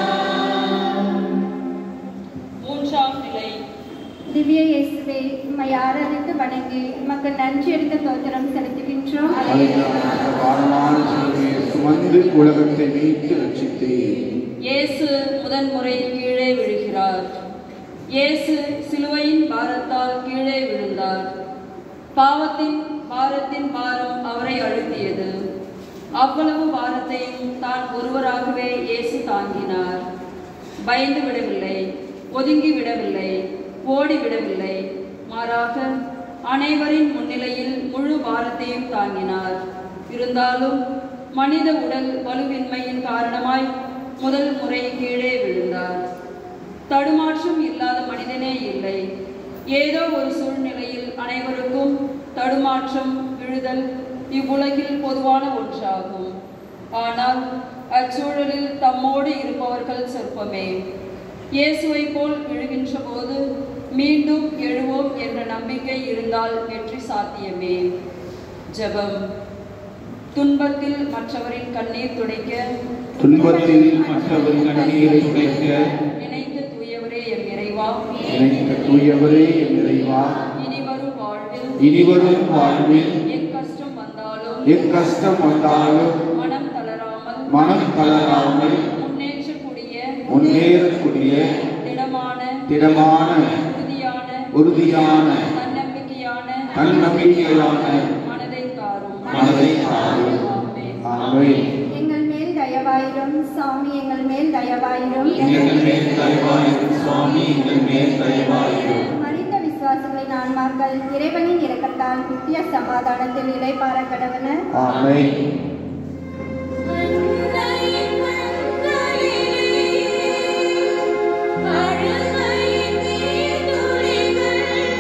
மூன்றாம் நிலை திவ்ய இயேசுவே உம்மை ஆராதித்து வணங்கி உமக்கு நன்றி எடுத்த தோத்திரம் செலுத்துகின்றோம் பாரமான சிலுவையை சுமந்து உலகத்தை மீட்டு ரட்சித்தேன் இயேசு முதன்முறை கீழே விழுகிறார் இயேசு சிலுவையின் பாரத்தால் கீழே விழுந்தார் பாவத்தின் பாரத்தின் பாரம் அவரை அழுத்தியது அவ்வளவு பாரத்தையும் தான் ஒருவராகவே இயேசு தாங்கினார் பயந்து விடவில்லை ஒதுங்கி விடவில்லை ஓடி விடவில்லை மாறாக அனைவரின் முன்னிலையில் முழு பாரத்தையும் தாங்கினார் இருந்தாலும் மனித உடல் வலுவின்மையின் காரணமாய் முதல் முறை கீழே விழுந்தார் தடுமாற்றம் இல்லாத மனிதனே இல்லை ஏதோ ஒரு சூழ்நிலையில் அனைவருக்கும் தடுமாற்றம் விழுதல் இவ்வுலகில் பொதுவான ஒன்றாகும் ஆனால் அச்சூழலில் தம்மோடு இருப்பவர்கள் சொற்பமே இயேசுவைப் போல் விழுகின்ற போது மீண்டும் எழுவோம் என்ற நம்பிக்கை இருந்தால் வெற்றி சாத்தியமே ஜெபம் துன்பத்தில் மற்றவரின் கண்ணீர் துடைக்க துன்பத்தில் மற்றவரின் கண்ணீரை துடைக்க நினைத்த தூயவரே எம் இறைவா நினைத்த தூயவரே என் இறைவா இனிவரும் வாழ்வில் இனிவரும் வாழ்வில் எக்கஷ்டம் வந்தாலும் எக்கஷ்டம் வந்தாலும் மனம் தளராமல் மனம் தளராமல் முன்னேற்றக்கூடிய முன்னேறக்கூடிய திடமான திடமான உறுதியான உறுதியான தன்னம்பிக்கையான தன்னம்பிக்கையான மனதை தாரும் மனதை தாரும் ஆமென். ஆமென் எங்கள் மேல் தயவாயிரும் சாமி எங்கள் மேல் தயவாயிரும் எங்கள் மேல் தயவாயிரும் சுவாமி எங்கள் மேல் தயவாயிரும் மனித விசுவாசிகளின் ஆன்மாக்கள் இறைவனின் இரக்கத்தால் நித்திய சமாதானத்தில் இலைப்பார கடவன ஆமென் அன்னையின் கண்களிலே அழுகையின் நீர்த்துளிகள்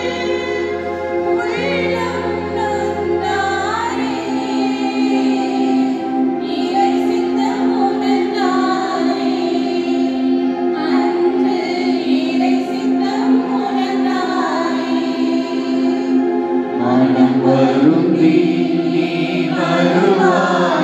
உள்ளம் நொந்தாரே இறை சித்தம் உணர்ந்தாரே அன்று இறை சித்தம் உணர்ந்தாரே மனம் வருந்தி நீ வருவாயா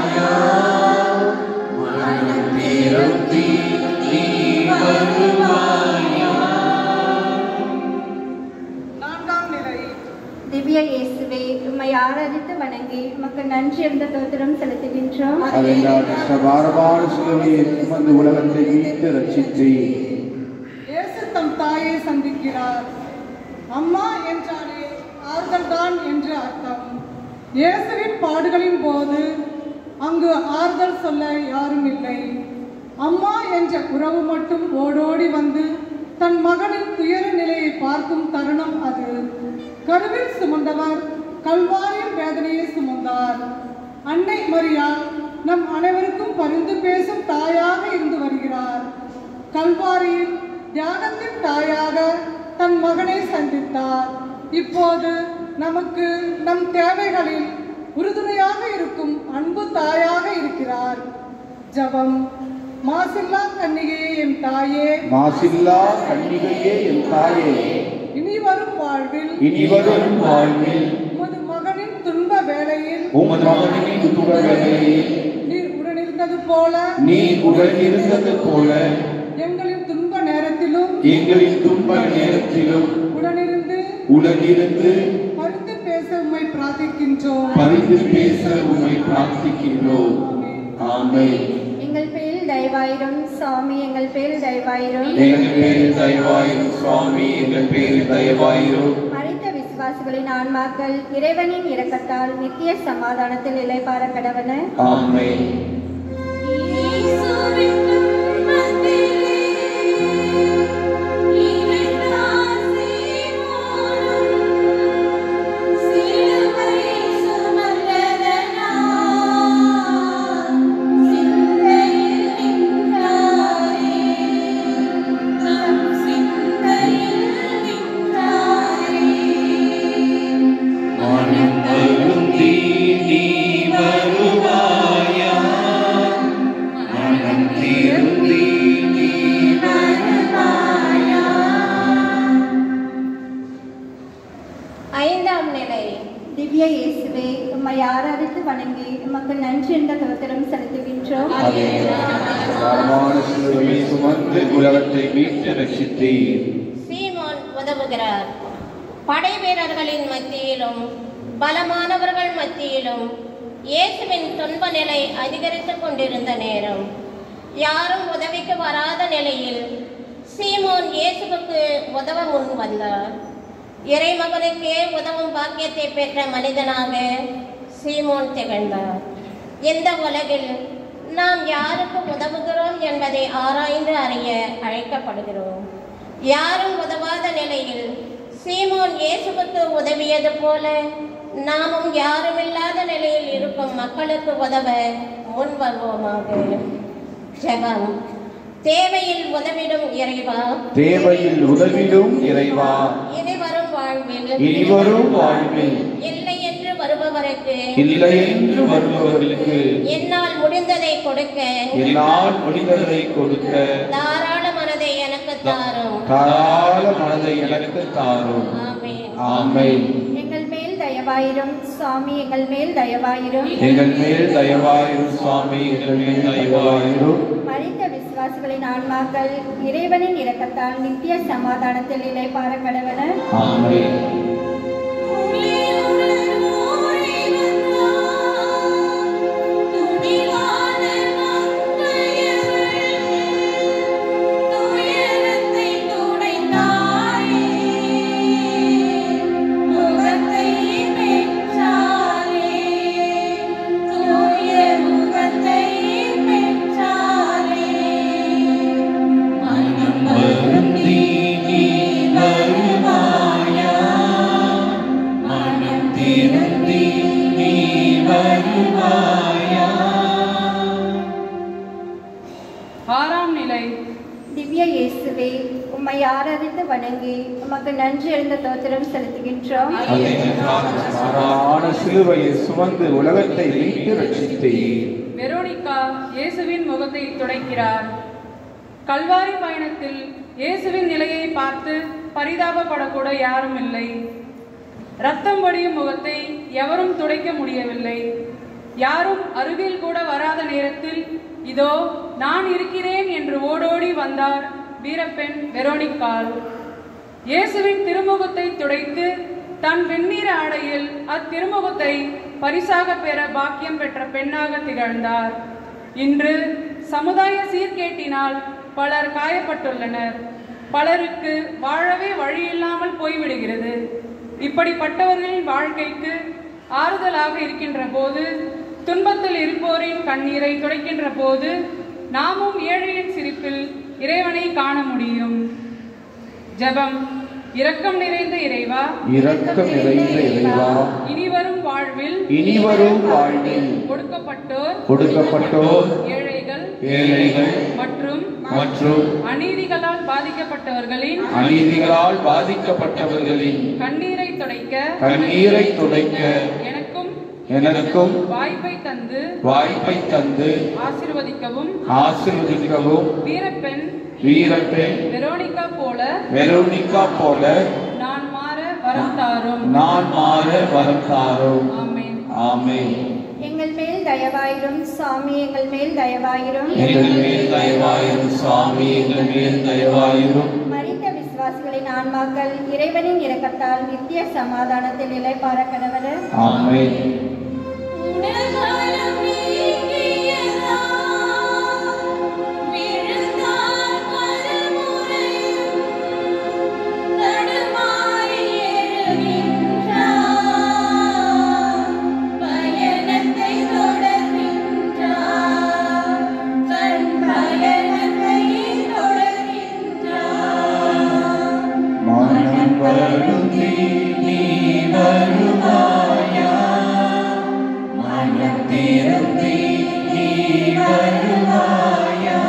உமக்கு நன்றி என்ற தோத்திரம் செலுத்துகின்றோம் அதெல்லாம் கஷ்டபாரமான சிலுவையை சுமந்து உலகத்தை மீட்டு ரட்சித்தீர் இயேசு தம் தாயை சந்திக்கிறார் அம்மா என்றாலே ஆறுதல் தான் என்று அர்த்தம் இயேசுவின் பாடுகளின் போது அங்கு ஆறுதல் சொல்ல யாரும் இல்லை அம்மா என்ற உறவு மட்டும் ஓடோடி வந்து தன் மகனின் துயர நிலையை பார்க்கும் தருணம் அது கருவில் சுமந்தவர் கல்வாரியின் வேதனையை சுமந்தார் அன்னை மரியாள் நம் அனைவருக்கும் பரிந்து பேசும் தாயாக இருந்து வருகிறார் கல்வாரியில் தியாகத்தின் தாயாக தன் மகனை சந்தித்தார் இப்போது நமக்கு நம் தேவைகளில் உறுதுணையாக இருக்கும் அன்பு தாயாக இருக்கிறார் ஜபம் மாசில்லா கன்னிகையே என் தாயே மாசில்லா கன்னிகையே என் தாயே இனி வரும் வாழ்வில் இனிவரும் வாழ்வில் உமது மகனின் துன்ப வேளையில் உமது மகனின் துன்ப வேளையில் நீர் உடனிருந்தது போல நீ உடன் இருந்தது போல எங்களின் துன்ப நேரத்திலும் எங்களின் துன்ப நேரத்திலும் உடனிருந்து உடனிருந்து பரிந்து பேச உம்மை பிரார்த்திக்கின்றோம் பரிந்து பேச உம்மை பிரார்த்திக்கின்றோம் ஆமென் எங்கள் பேரில் தயவாயிரும் சுவாமி எங்கள் பேரில் தயவாயிரும் எங்கள் பேரில் தயவாயிரும் சுவாமி எங்கள் பேரில் தயவாயிரும் மறைத்த விசுவாசிகளின் ஆன்மாக்கள் இறைவனின் இரக்கத்தால் நித்திய சமாதானத்தில் இலைப்பார கடவன ஆமென் இயேசுவின் துன்பத்திலே இறைவனார் சீமோனும் சிலுவை சுமந்ததனால் சிந்தையில் நின்றாரே நம் சிந்தையில் நின்றாரே மனம் வருந்தி நீ வருவாயா மனம் திருந்தி நீ வருவாயா ஐந்தாம் நிலை திவ்ய இயேசுவே உம்மை ஆராதித்து வணங்கி உமக்கு நன்றி என்ற தோத்திரம் செலுத்துகின்றோம் அதே வரமான சிலுவையை சுமந்து உலகத்தை மீட்டு ரட்சித்தீர் சீமோன் உதவுகிறார் படை வீரர்களின் மத்தியிலும் பலமானவர்கள் மத்தியிலும் இயேசுவின் துன்ப நிலை அதிகரித்துக் கொண்டிருந்த நேரம் யாரும் உதவிக்கு வராத நிலையில் சீமோன் இயேசுவுக்கு உதவ முன் வந்தார் இறைமகனுக்கே உதவும் பாக்கியத்தை பெற்ற மனிதனாக சீமோன் திகழ்ந்தார் இந்த உலகில் நாம் யாருக்கு உதவுகிறோம் என்பதை ஆராய்ந்து அறிய அழைக்கப்படுகிறோம் யாரும் உதவாத நிலையில் சீமோன் இயேசுவுக்கு உதவியது போல நாமும் யாருமில்லாத நிலையில் இருக்கும் மக்களுக்கு உதவ முன் வருவோமாக ஜெபம் தேவையில் உதவிடும் இறைவா தேவையில் உதவிடும் இறைவா இனி வரும் வாழ்வில் இனிவரும் வாழ்வில் இல்லை என்று வருபவருக்கு இல்லை என்று வருபவர்களுக்கு என்னால் முடிந்ததை கொடுக்க என்னால் முடிந்ததை கொடுக்க தாராள மனதை எனக்கு தாரும் தாராள மனதை எனக்கு தாரும் ஆமென் ஆமென் எங்கள் மேல் தயவாயிரும் சுவாமி எங்கள் மேல் தயவாயிரும் எங்கள் மேல் தயவாயிரும் சுவாமி எங்கள் மேல் தயவாயிரும் மறைத்த விசுவாசிகளின் ஆன்மாக்கள் இறைவனின் இரக்கத்தால் நித்திய சமாதானத்தில் இலைப்பார கடவன ஆமென் துணியுடன் ஓடி வந்தார் துணிவான மங்கையவள் துயரத்தை துடைத்தாயே முகத்தை பெற்றாரே தூய முகத்தை பெற்றாரே மனம் வருந்தி நீ வருவாயா மனம் திருந்தி நீ வருவாயா ஆறாம் நிலை திவ்ய இயேசுவே உம்மை ஆராதித்து வணங்கி உமக்கு நன்றி எழுந்த தோத்திரம் செலுத்துகின்றோம் மரண சிலுவையை சுமந்து உலகத்தை மீட்டு ரட்சித்தீர் வெரோனிகா இயேசுவின் முகத்தை துடைக்கிறார் கல்வாரி பயணத்தில் இயேசுவின் நிலையை பார்த்து பரிதாபப்படக்கூட யாரும் இல்லை ரத்தம் வடியும் முகத்தை எவரும் துடைக்க முடியவில்லை யாரும் அருகில் கூட வராத நேரத்தில் இதோ நான் இருக்கிறேன் என்று ஓடோடி வந்தார் வீரப்பெண் வெரோனிக்காள் இயேசுவின் திருமுகத்தை துடைத்து தன் வெந்நீர் ஆடையில் அத்திருமுகத்தை பரிசாக பெற பாக்கியம் பெற்ற பெண்ணாக திகழ்ந்தார் இன்று சமுதாய சீர்கேட்டினால் பலர் காயப்பட்டுள்ளனர் பலருக்கு வாழவே வழியில்லாமல் போய்விடுகிறது இப்படிப்பட்டவர்களின் வாழ்க்கைக்கு ஆறுதலாக இருக்கின்ற போது துன்பத்தில் இருப்போரின் கண்ணீரை துடைக்கின்ற போது நாமும் ஏழையின் சிரிப்பில் இறைவனை காண முடியும் ஜெபம் இரக்கம் நிறைந்த இறைவா இரக்கம் நிறைந்த இறைவா இனிவரும் வாழ்வில் இனிவரும் வாழ்வில் ஒடுக்கப்பட்டோர் கொடுக்கப்பட்டோர் ஏழைகள் ஏழைகள் மற்றும் மற்றும் அநீதிகளால் பாதிக்கப்பட்டவர்களின் அநீதிகளால் பாதிக்கப்பட்டவர்களின் கண்ணீரை துடைக்க கண்ணீரை துடைக்க எனக்கும் எனக்கும் வாய்ப்பை தந்து வாய்ப்பை தந்து ஆசிர்வதிக்கவும் ஆசீர்வதிக்கவும் வீரப்பெண் வீரப்பெண் வெரோனிகா போல வெரோனிகா போல நான் மாற வரம் தாரும் நான் மாற வரம் தாரும் ஆமென் ஆமென் எங்கள் மேல் தயவாயிரும் சாமி எங்கள் மேல் தயவாயிரும் எங்கள் மேல் தயவாயிரும் சுவாமி எங்கள் மேல் தயவாயிரும் மறித்த விசுவாசிகளின் ஆன்மாக்கள் இறைவனின் இரக்கத்தால் நித்திய சமாதானத்தில் நிலை பார கடவர ஆமென் உடல்நலம் நீங்கியதா விழுந்தார் மறுமுறையும் தடுமாறி எழுகின்றார் பயணத்தை தொடர்கின்றார் தன் பயணத்தை தொடர்கின்றார் மனம் வருந்தி நீ வருவாயா மனம் திருந்தி நீ வருவாயா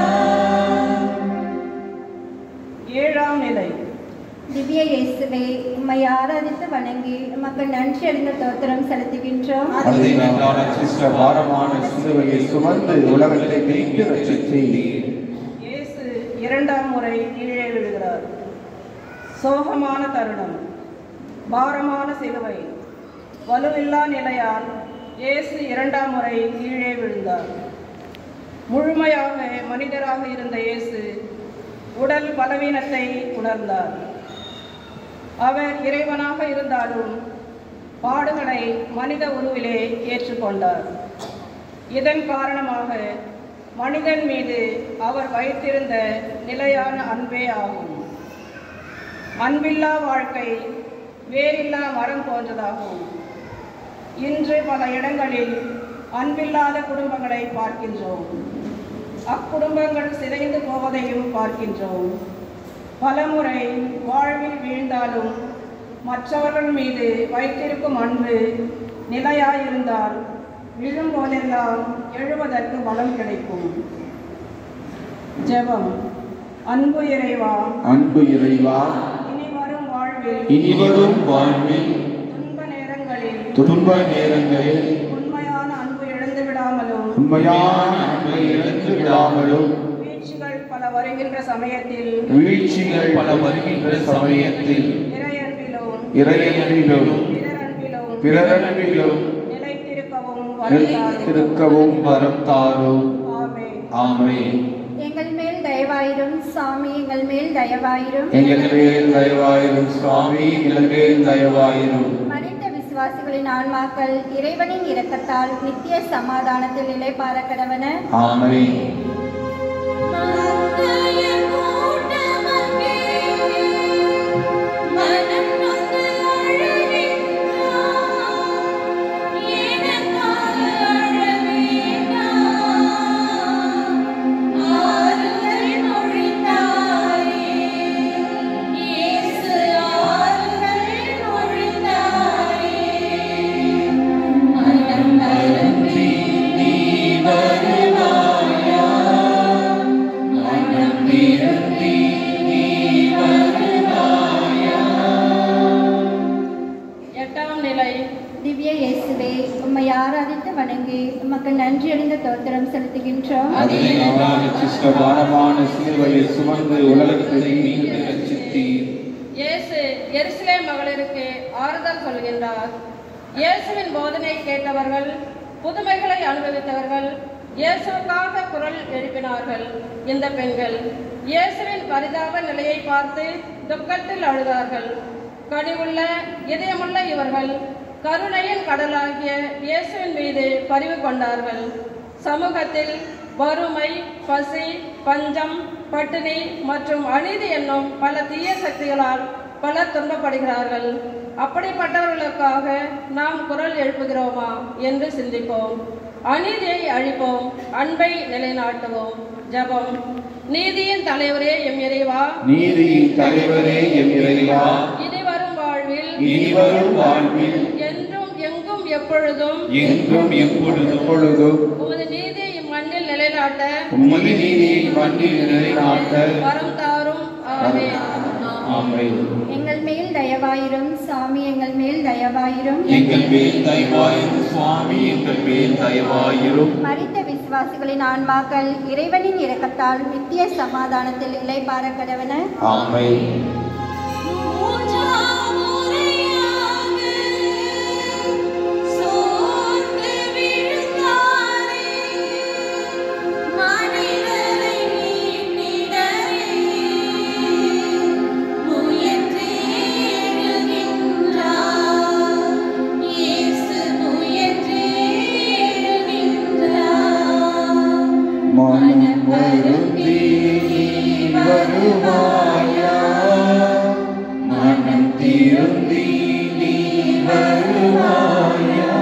ஏழாம் நிலை திவ்ய இயேசுவே உம்மை ஆராதித்து வணங்கி உமக்கு நன்றி அறிந்த தோத்திரம் செலுத்துகின்றோம் அதிகான சிஸ்ட பாரமான சிலுவையை சுமந்து உலகத்தை மீட்டு ரட்சித்தீர் இயேசு இரண்டாம் முறை கீழே விழுகிறார் சோகமான தருணம் பாரமான சிலுவை வலுவில்லா நிலையால் இயேசு இரண்டாம் முறை கீழே விழுந்தார் முழுமையாக மனிதராக இருந்த இயேசு உடல் பலவீனத்தை உணர்ந்தார் அவர் இறைவனாக இருந்தாலும் பாடுகளை மனித உருவிலே ஏற்றுக்கொண்டார் இதன் காரணமாக மனிதன் மீது அவர் வைத்திருந்த நிலையான அன்பே ஆகும் அன்பில்லா வாழ்க்கை வேரில்லா மரம் போன்றதாகும் இன்று பல இடங்களில் அன்பில்லாத குடும்பங்களை பார்க்கின்றோம் அக்குடும்பங்கள் சிதைந்து போவதையும் பார்க்கின்றோம் பலமுறை வாழ்வில் வீழ்ந்தாலும் மற்றவர்கள் மீது வைத்திருக்கும் அன்பு நிலையாயிருந்தால் விழும் போதெல்லாம் எழுவதற்கு பலம் கிடைக்கும் ஜெபம் அன்பு இறைவா அன்பு இறைவா இனி வரும் வாழ்வில் இனிவரும் வாழ்வில் துன்ப நேரங்களில் துன்ப நேரங்களில் உண்மையான அன்பு இழந்து விடாமலும் உண்மையான அன்பை இழந்து விடாமலும் வீழ்ச்சிகள் பல வருகின்ற சமயத்தில் வீழ்ச்சிகள் பல வருகின்ற சமயத்தில் இறையன்பிலும் இறையன்பிலும் பிறரன்பிலும் பிறரன்பிலும் நிலைத்திருக்கவும் வரத்தாரும் நிலைத்திருக்கவும் வரம் தாரும் ஆமென் ஆமென் எங்கள் மேல் தயவாயிரும் சாமி எங்கள் மேல் தயவாயிரும் எங்கள் மேல் தயவாயிரும் சுவாமி எங்கள் மேல் தயவாயிரும் மனித விசுவாசிகளின் ஆன்மாக்கள் இறைவனின் இரக்கத்தால் நித்திய சமாதானத்தில் நிலை பார கடவன ஆமென் மந்தைய கூட்டமங்கே மனம் நொந்து அழுகின்றார் எனக்காக அழ வேண்டாம் ஆறுதல் மொழிந்தாரே இயேசு ஆறுதல் மொழிந்தாரே மனம் வருந்தி நீ வருவாயா மனம் திருந்தி நீ வருவாயா எட்டாம் நிலை திவ்ய இயேசுவே உம்மை ஆராதித்து வணங்கி உமக்கு நன்றி அறிந்த தோத்திரம் செலுத்துகின்றோம் அதிகான சிஷ்ட பாரமான சிலுவையை சுமந்து உலகத்தை மீட்டு ரட்சித்தீர் இயேசு எருசலேம் மகளிருக்கு ஆறுதல் சொல்கின்றார் இயேசுவின் போதனை கேட்டவர்கள் புதுமைகளை அனுபவித்தவர்கள் இயேசுவுக்காக குரல் எழுப்பினார்கள் இந்த பெண்கள் இயேசுவின் பரிதாப நிலையை பார்த்து துக்கத்தில் அழுதார்கள் கனிவுள்ள இதயமுள்ள இவர்கள் கருணையின் கடலாகிய இயேசுவின் மீது பரிவு கொண்டார்கள் சமூகத்தில் வறுமை பசி பஞ்சம் பட்டினி மற்றும் அநீதி என்னும் பல தீய சக்திகளால் பலர் துன்பப்படுகிறார்கள் அப்படிப்பட்டவர்களுக்காக நாம் குரல் எழுப்புகிறோமா என்று சிந்திப்போம் அநீதியை அழிப்போம் அன்பை நிலைநாட்டுவோம் ஜெபம் நீதியின் தலைவரே எம் இறைவா நீதியின் தலைவரே எம் இறைவா இனி வரும் வாழ்வில் இனிவரும் வாழ்வில் என்றும் எங்கும் எப்பொழுதும் என்றும் எப்பொழுதும் பொழுதும் உமது நீதி இம்மண்ணில் நிலைநாட்ட உமது நீதியை மண்ணில் நிலைநாட்ட வரம் தாரும் ஆமென் ஆமென் எங்கள் மேல் தயவாயிரும் சாமி எங்கள் மேல் தயவாயிரும் எங்கள் மேல் தயவாயிரும் சுவாமி எங்கள் மேல் தயவாயிரும் மரித்த விசுவாசிகளின் ஆன்மாக்கள் இறைவனின் இரக்கத்தால் நித்திய சமாதானத்தில் இளைப்பார கடவன ஆமென் மூன்றாம் முறையாக சோர்ந்து விழுந்தாரே மனிதரை மீட்டிடவே முயன்று எழுகின்றார் இயேசு முயன்று எழுகின்றார் மனம் வருந்தி நீ வருவாயா மனம் திருந்தி நீ வருவாயா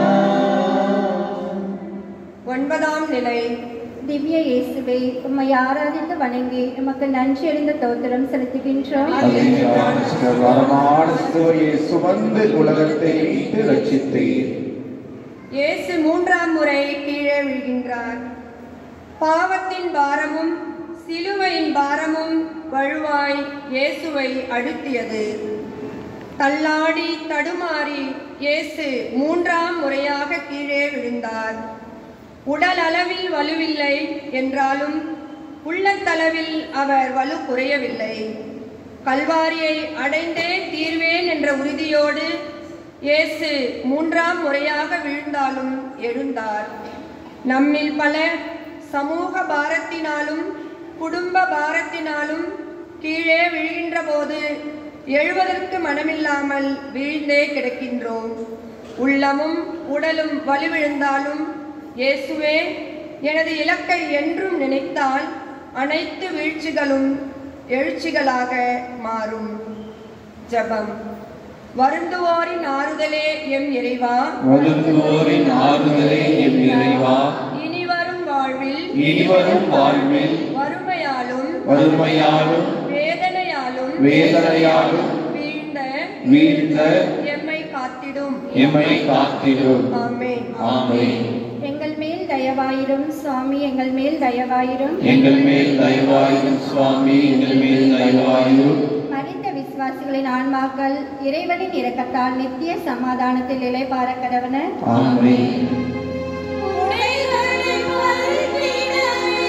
ஒன்பதாம் நிலை திவ்ய இயேசுவை உம்மை ஆராதித்து வணங்கி உமக்கு நன்றி அறிந்த தோத்திரம் செலுத்துகின்றோம் வரமான சிலுவையை சுமந்து உலகத்தை மீட்டு ரட்சித்தீர் இயேசு மூன்றாம் முறை கீழே விழுகின்றார் பாவத்தின் பாரமும் சிலுவையின் பாரமும் வலுவாய் இயேசுவை அழுத்தியது தள்ளாடி தடுமாறி இயேசு மூன்றாம் முறையாக கீழே விழுந்தார் உடல் அளவில் வலுவில்லை என்றாலும் உள்ளத்தளவில் அவர் வலு குறையவில்லை கல்வாரியை அடைந்தே தீர்வேன் என்ற உறுதியோடு இயேசு மூன்றாம் முறையாக விழுந்தாலும் எழுந்தார் நம்மில் பலர் சமூக பாரத்தினாலும் குடும்ப பாரத்தினாலும் கீழே விழுகின்ற போது எழுவதற்கு மனமில்லாமல் வீழ்ந்தே கிடக்கின்றோம் உள்ளமும் உடலும் வலுவிழுந்தாலும் இயேசுவே எனது இலக்கை என்றும் நினைத்தால் அனைத்து வீழ்ச்சிகளும் எழுச்சிகளாக மாறும் ஜெபம் வருந்துவோரின் ஆறுதலே எம் இறைவா வருந்துவோரின் ஆறுதலே எம் இறைவா இனி வரும் வாழ்வில் இனிவரும் வாழ்வில் வறுமையாலும் வறுமையாலும் வேதனையாலும் வேதனையாலும் வீழ்ந்த வீழ்ந்த எம்மை காத்திடும் எம்மை காத்திடும் ஆமென் ஆமென் எங்கள் மேல் தயவாயிரும் சுவாமி எங்கள் மேல் தயவாயிரும் எங்கள் மேல் தயவாயிரும் சுவாமி எங்கள் மேல் தயவாயிரும் மரித்த விசுவாசிகளின் ஆன்மாக்கள் இறைவனின் இரக்கத்தால் நித்திய சமாதானத்தில் இளைப்பார கடவன ஆமென் உடைகளை மறுத்திடவே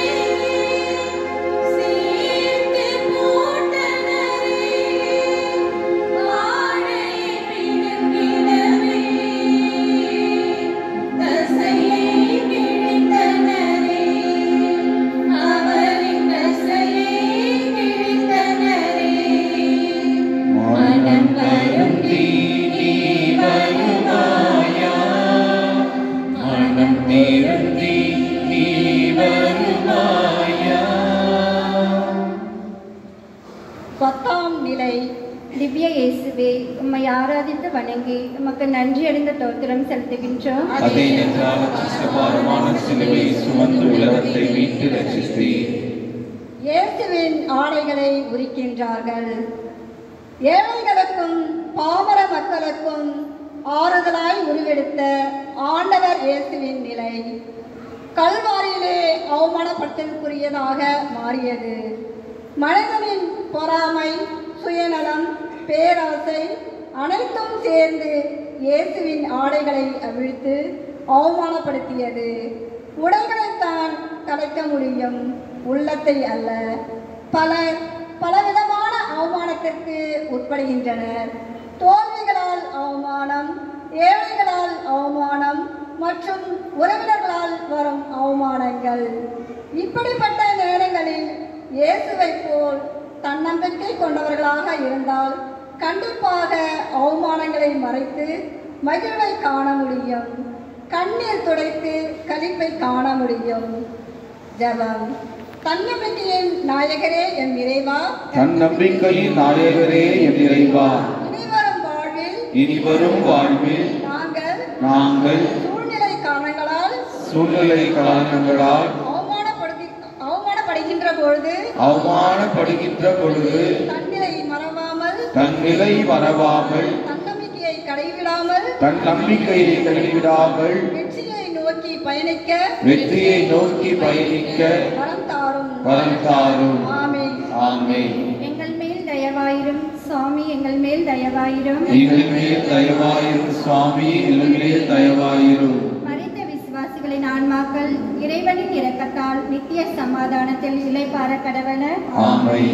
சேர்த்து போட்டனரே ஆடையை பிடுங்கிடவே தசையை கிழித்தனரே அவரின் தசையை கிழித்தனரே மனம் வருந்தி நீ வருவாயா மனம் திருந்தி நீ வருவாயா பத்தாம் நிலை திவ்ய இயேசுவே உம்மை ஆராதித்து வணங்கி உமக்கு நன்றி அறிந்த தோத்திரம் செலுத்துகின்றோம் அதே நெஞ்சால சிஸ்டபாரமான சிலுவை சுமந்து உலகத்தை மீட்டு ரட்சித்தீர் இயேசுவின் ஆடைகளை உரிக்கின்றார்கள் ஏழைகளுக்கும் பாமர மக்களுக்கும் ஆறுதலாய் உருவெடுத்த ஆண்டவர் இயேசுவின் நிலை கல்வாரியிலே அவமானப்படுத்தலுக்குரியதாக மாறியது மனிதனின் பொறாமை சுயநலம் பேராசை அனைத்தும் சேர்ந்து இயேசுவின் ஆடைகளை அவிழ்த்து அவமானப்படுத்தியது உடைகளைத்தான் கலைக்க முடியும் உள்ளத்தை அல்ல பலர் பலவிதமான அவமானத்திற்கு உட்படுகின்றனர் தோல்விகளால் அவமானம் ஏழைகளால் அவமானம் மற்றும் உறவினர்களால் வரும் அவமானங்கள் இப்படிப்பட்ட நேரங்களில் இயேசுவைப் போல் தன்னம்பிக்கை கொண்டவர்களாக இருந்தால் கண்டிப்பாக அவமானங்களை மறைத்து மகிழ்வை காண முடியும் கண்ணீர் துடைத்து களிப்பை காண முடியும் ஜெபம் தன்னம்பிக்கையின் நாயகரே என் இறைவா தன் நம்பிக்கையின் நாயகரே என் இறைவா இனிவரும் வாழ்வில் இனி வரும் வாழ்வில் நாங்கள் நாங்கள் சூழ்நிலை காரணங்களால் சூழ்நிலை காரணங்களால் அவமானப்படுத்தி அவமானப்படுகின்ற பொழுது அவமானப்படுகின்ற பொழுது தன்னிலை மறவாமல் தன் நிலை மறவாமல் தன்னம்பிக்கையை கடைவிடாமல் தன் நம்பிக்கையை கைவிடாமல் வெற்றியை நோக்கி பயணிக்க வெற்றியை நோக்கி பயணிக்க வரம் தாரும் வரம் தாரும் ஆமென் ஆமென் எங்கள் மேல் தயவாயிரும் சுவாமி எங்கள் மேல் தயவாயிரும் எங்கள் மேல் தயவாயிரும் சுவாமி எங்கள் மேல் தயவாயிரும் மறித்த விசுவாசிகளின் ஆன்மாக்கள் இறைவனின் இரக்கத்தால் நித்திய சமாதானத்தில் இலைப்பார கடவன ஆமென்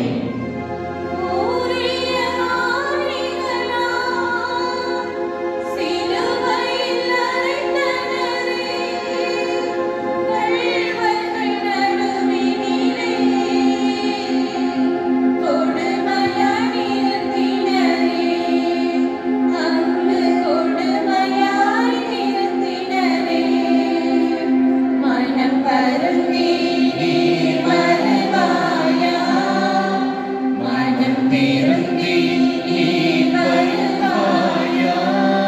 மனம் பருந்தி நீ வருவாயா மனம் திருந்தி நீ வருவாயா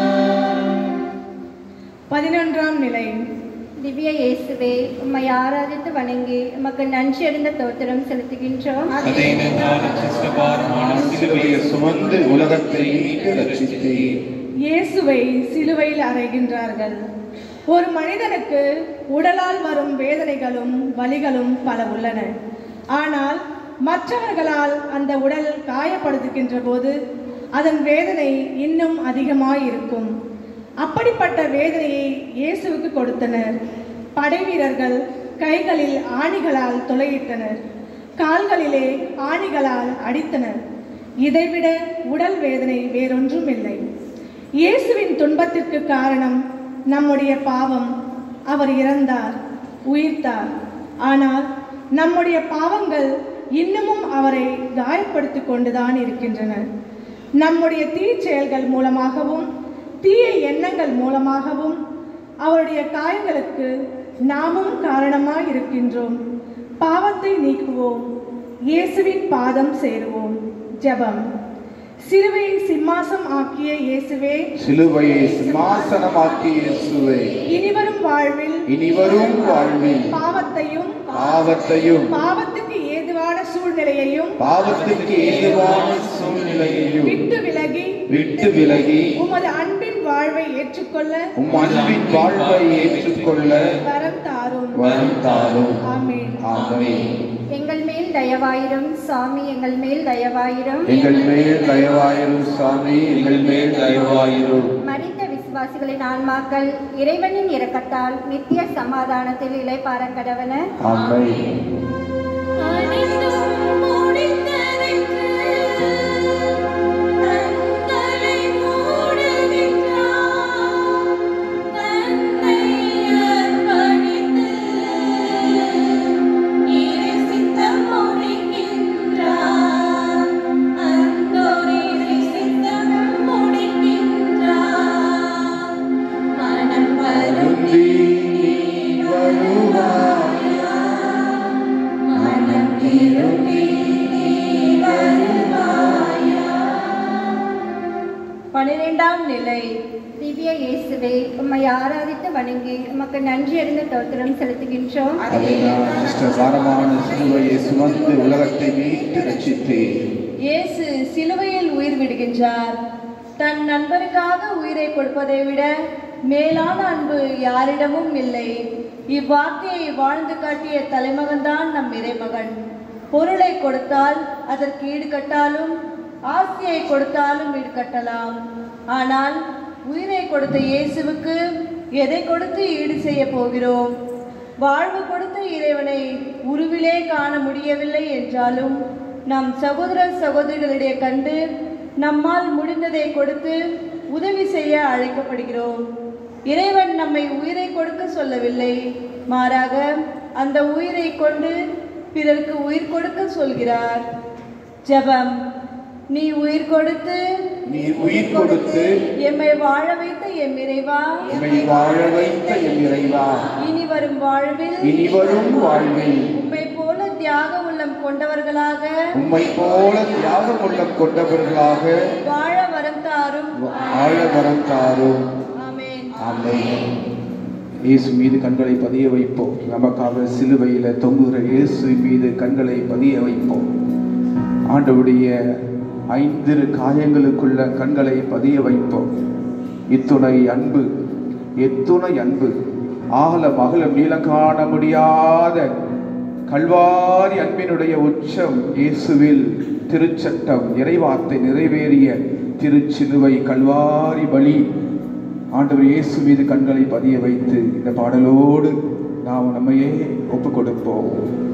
பதினொன்றாம் நிலை திவ்ய இயேசுவே உம்மை ஆராதித்து வணங்கி உமக்கு நன்றி அறிந்த தோத்திரம் செலுத்துகின்றோம் அதை நின்றால் சிஷ்டபாரமான சிலுவையை சுமந்து உலகத்தை மீட்டு ரட்சித்தேன் இயேசுவை சிலுவையில் அறைகின்றார்கள் ஒரு மனிதனுக்கு உடலால் வரும் வேதனைகளும் வலிகளும் பல உள்ளன ஆனால் மற்றவர்களால் அந்த உடல் காயப்படுத்துகின்ற போது அதன் வேதனை இன்னும் அதிகமாயிருக்கும் அப்படிப்பட்ட வேதனையை இயேசுவுக்கு கொடுத்தனர் படை வீரர்கள் கைகளில் ஆணிகளால் துளையிட்டனர் கால்களிலே ஆணிகளால் அடித்தனர் இதைவிட உடல் வேதனை வேறொன்றும் இல்லை இயேசுவின் துன்பத்திற்கு காரணம் நம்முடைய பாவம் அவர் இறந்தார் உயிர்த்தார் ஆனால் நம்முடைய பாவங்கள் இன்னமும் அவரை காயப்படுத்திக் கொண்டுதான் இருக்கின்றன நம்முடைய தீச்செயல்கள் மூலமாகவும் தீய எண்ணங்கள் மூலமாகவும் அவருடைய காயங்களுக்கு நாமும் காரணமாய் இருக்கின்றோம் பாவத்தை நீக்குவோம் இயேசுவின் பாதம் சேருவோம் ஜெபம் சிலுவையை சிம்மாசம் ஆக்கிய இயேசுவே சிலுவையை சிம்மாசனமாக்கிய இயேசுவே இனிவரும் வாழ்வில் இனிவரும் வாழ்வில் பாவத்தையும் பாவத்தையும் பாவத்துக்கு ஏதுவான சூழ்நிலையையும் பாவத்துக்கு ஏதுவான சூழ்நிலையையும் விட்டு விலகி விட்டு விலகி உமது அன்பின் வாழ்வை ஏற்றுக்கொள்ள உம் அன்பின் வாழ்வை ஏற்றுக்கொள்ள வரம் தாரும் வரம் தாரும் ஆமென் ஆமென் எங்கள் மேல் தயவாயிரும் சாமி எங்கள் மேல் தயவாயிரும் எங்கள் மேல் தயவாயிரும் சாமி எங்கள் மேல் தயவாயிரும் மறித்த விசுவாசிகளின் ஆன்மாக்கள் இறைவனின் இரக்கத்தால் நித்திய சமாதானத்தில் இலைப்பார கடவன ஆமென் அனைத்தும் முடிந்ததற்கு தங்களை மூடுகின்றார் தன்னை அர்ப்பணித்து இறை சித்தம் முடிக்கின்றார் அந்தோர் இறை சித்தம் முடிக்கின்றார் மனம் வருந்தி நீ வருவாயா மனம் திரும்பி நீ வருவாயா பனிரெண்டாம் நிலை திவ்ய இயேசுவே உம்மை ஆராதித்து வணங்கி உமக்கு நன்றி அறிந்த தோத்திரம் செலுத்துகின்றோம் அதை நான் இஷ்டகாரமான சிலுவையை சுமந்து உலகத்தை மீட்டு ரட்சித்தேன் இயேசு சிலுவையில் உயிர் விடுகின்றார் தன் நண்பருக்காக உயிரை கொடுப்பதை விட மேலான அன்பு யாரிடமும் இல்லை இவ்வார்த்தையை வாழ்ந்து காட்டிய தலைமகன்தான் நம் இறைமகன் பொருளை கொடுத்தால் அதற்கு ஈடுகட்டாலும் ஆசையை கொடுத்தாலும் ஈடுகட்டலாம் ஆனால் உயிரை கொடுத்த இயேசுவுக்கு எதை கொடுத்து ஈடு செய்ய போகிறோம் வாழ்வு கொடுத்த இறைவனை உருவிலே காண முடியவில்லை என்றாலும் நம் சகோதர சகோதரிகளிடையே கண்டு நம்மால் முடிந்ததை கொடுத்து உதவி செய்ய அழைக்கப்படுகிறோம் இறைவன் நம்மை உயிரை கொடுக்க சொல்லவில்லை மாறாக அந்த உயிரை கொண்டு பிறருக்கு உயிர் கொடுக்க சொல்கிறார் ஜெபம் நீ உயிர் கொடுத்து நீ உயிர் கொடுத்து எம்மை வாழ வைத்த எம் இறைவா எம்மை வாழ வைத்த எம் இறைவா இனி வரும் வாழ்வில் இனி வரும் வாழ்வில் உம்மை போல தியாக உள்ளம் கொண்டவர்களாக உம்மை போல தியாகம் உள்ளம் கொண்டவர்களாக வாழ வரம் தாரும் வாழ வரம் தாரும் ஆமென் ஆமென் இயேசு மீது கண்களை பதிய வைப்போம் நமக்காக சிலுவையில தொங்குகிற இயேசு மீது கண்களை பதிய வைப்போம் ஆண்டவுடைய ஐந்திரு காயங்களுக்குள்ள கண்களை பதிய வைப்போம் இத்துணை அன்பு எத்துணை அன்பு ஆகலம் அகலம் நீளம் காண முடியாத கல்வாரி அன்பினுடைய உச்சம் இயேசுவில் திருச்சட்டம் இறைவார்த்தை நிறைவேறிய திருச்சிலுவை கல்வாரி பலி ஆண்டவர் இயேசு மீது கண்களை பதிய வைத்து இந்த பாடலோடு நாம் நம்மையே ஒப்பு கொடுப்போம்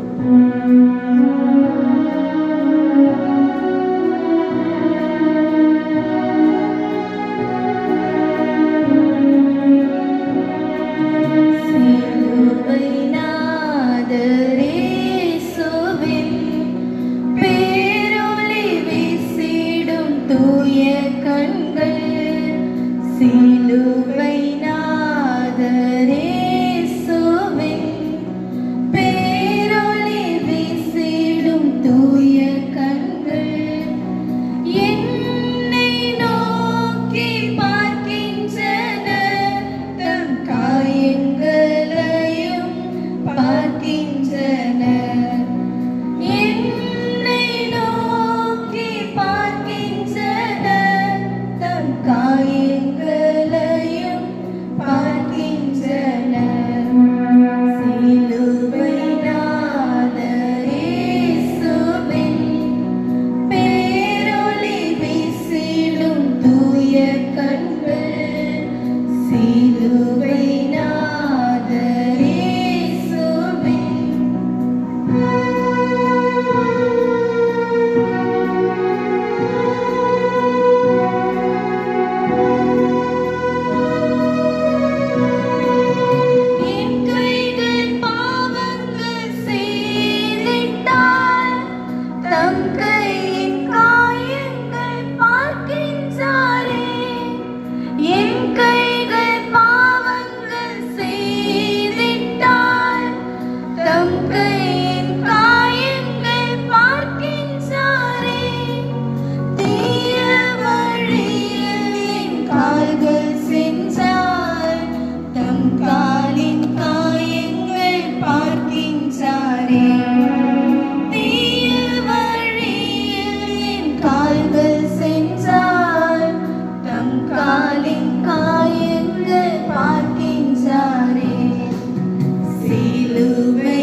சிலுவை நாதரேசுவின் பேரொளி வீசிடும் தூய கண்கள் சிலுவை நாதரேசுவின் பேரொளி வீசிடும் தூய கண்கள் என்னை நோக்கி பார்க்கின்றன தம் காயங்களையும் பார்க்கின்றன என்னை நோக்கி பார்க்கின்றன தம் காயங்களையும் பார்க்கின்றன சிலுவை நாதரேசுவின் பேரொளி வீசிடும் தூய கண்கள் சிலுவை நாதரேசுவின் என் கைகள் பாவங்கள் செய்திட்டால் தம் கையின் காயங்கள் பார்க்கின்றாரே என் கைகள் பாவங்கள் செய்திட்டால் தம் கையின் காயங்கள் பார்க்கின்றாரே தீய வழியில் என் கால்கள் சென்றால் தம் காலின் காயங்கள் பார்க்கின்றாரே தீய வழியில் என் கால்கள் சென்றால் தம் காலின் காயங்கள் பார்க்கின்றாரே சிலுவை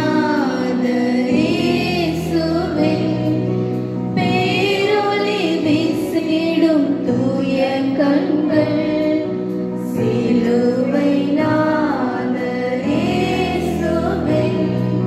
நாதரேசுவின் பேரொளி வீசிடும் தூய கண்கள் சிலுவை நாதரேசுவின்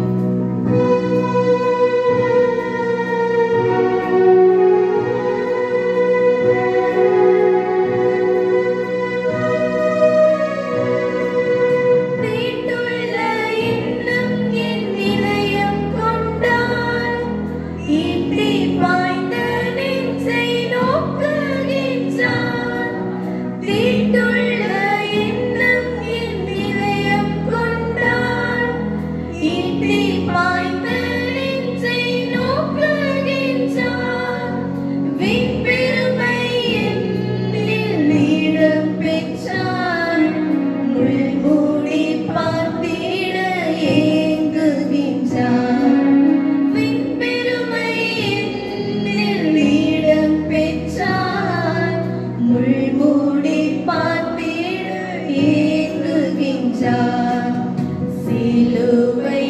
தீட்டுள்ள எண்ணம் என் நிலையம் கொண்டால் ஈட்டி பாய்ந்த நெஞ்சை நோக்குகின்றான் தீட்டுள்ள எண்ணம் என் நிலையம் கொண்டால் ஈட்டி பாய்ந்த நெஞ்சை நோக்குகின்றான் விண்பெருமை என்னில் நீளம் பெற்றான் முள்மூடி பார்த்திட ஏங்குகின்றான் விண்பெருமை என்னில் நீளம் பெற்றான் முள்மூடி பார்த்திட ஏங்குகின்றான் சிலுவை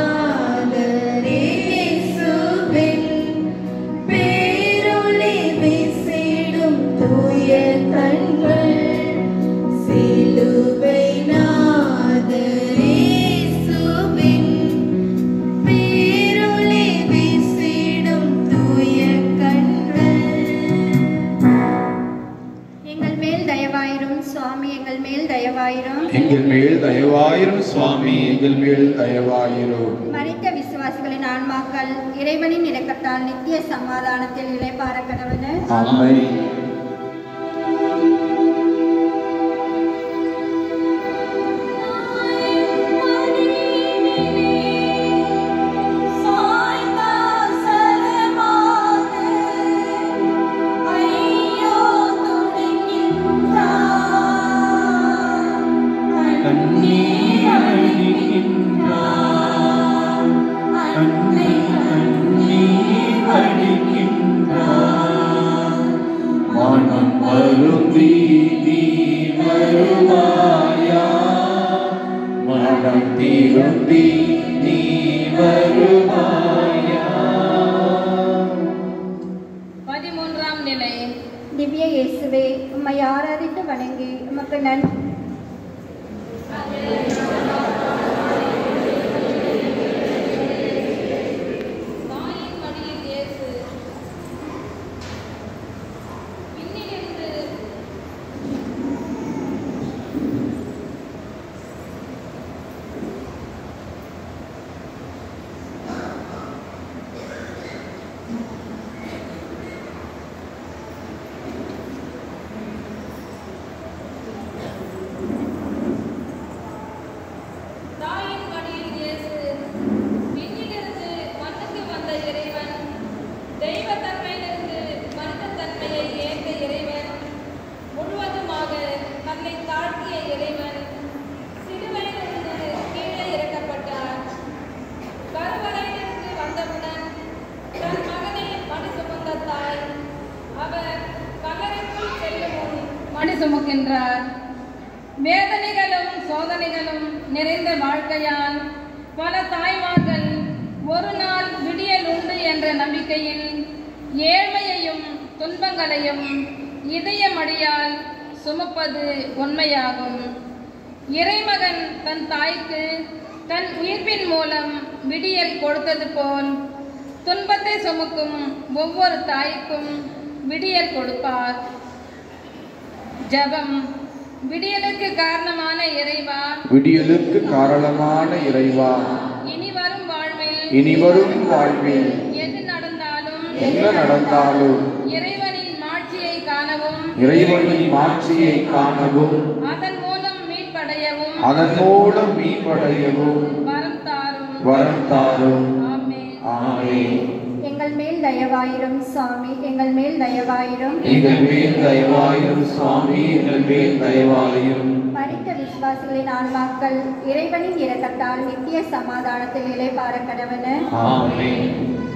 நாதரேசுவின் பேரொளி வீசிடும் தூய கண்கள் சிலுவை நாதரேசுவின் பேரொளி வீசிடும் தூய கண்கள் எங்கள் மேல் தயவாயிரும் சுவாமி எங்கள் மேல் தயவாயிரும் எங்கள் மேல் தயவாயிரும் சுவாமி எங்கள் மேல் தயவாயிரும் மறித்த விசுவாசிகளின் ஆன்மாக்கள் இறைவனின் இரக்கத்தால் நித்திய சமாதானத்தில் இளைப்பார கடவுள் ஆமென் மனம் வருந்தி நீ வருவாயா மனம் திருந்தி நீ வருவாயா பதிமூன்றாம் நிலை திவ்ய இயேசுவே உம்மை ஆராதித்து வணங்கி உமக்கு நன் தாயின் மடியில் இயேசு விண்ணிலிருந்து தாயின் மடியில் இயேசு விண்ணிலிருந்து மண்ணுக்கு வந்த இறைவன் தெய்வ தன்மையிலிருந்து மனித தன்மையை ஏற்ற இறைவன் முழுவதுமாக தன்னை தாழ்த்திய இறைவன் சிலுவையிலிருந்து கீழே இறக்கப்பட்டார் கருவறையிலிருந்து வந்தவுடன் தன் மகனை மடி சுமந்த தாய் அவர் கல்லறைக்குள் செல்லும் முன் மடி சுமக்கின்றார் வேதனைகளும் சோதனைகளும் நிறைந்த வாழ்க்கையால் பல தாய்மார்கள் ஒரு நாள் விடியல் உண்டு என்ற நம்பிக்கையில் ஏழ்மையையும் துன்பங்களையும் இதயமடியால் சுமப்பது உண்மையாகும் இறைமகன் தன் தாய்க்கு தன் உயிர்ப்பின் மூலம் விடியல் கொடுத்தது போல் துன்பத்தை சுமக்கும் ஒவ்வொரு தாய்க்கும் விடியல் கொடுப்பார் ஜெபம் விடியலுக்கு காரணமான இறைவா விடியலுக்கு காரணமான இறைவா இனி வரும் வாழ்வில் இனி வரும் வாழ்வில் எது நடந்தாலும் என்ன நடந்தாலும் இறைவனின் மாட்சியை காணவும் இறைவனின் மாட்சியை காணவும் அதன் மூலம் மீட்படையவும் அதன் மூலம் மீன்படையவும் வரம் தாரும் வரம் தாரும் ஆமென் ஆமென் எங்கள் மேல் தயவாயிரும் சுவாமி எங்கள் மேல் தயவாயிரும் எங்கள் மேல் தயவாயிரும் சுவாமி எங்கள் மேல் தயவாயிரும் மரித்த விசுவாசிகளின் ஆன்மாக்கள் இறைவனின் இரக்கத்தால் நித்திய சமாதானத்தில் இளைப்பார கடவுள் ஆமென்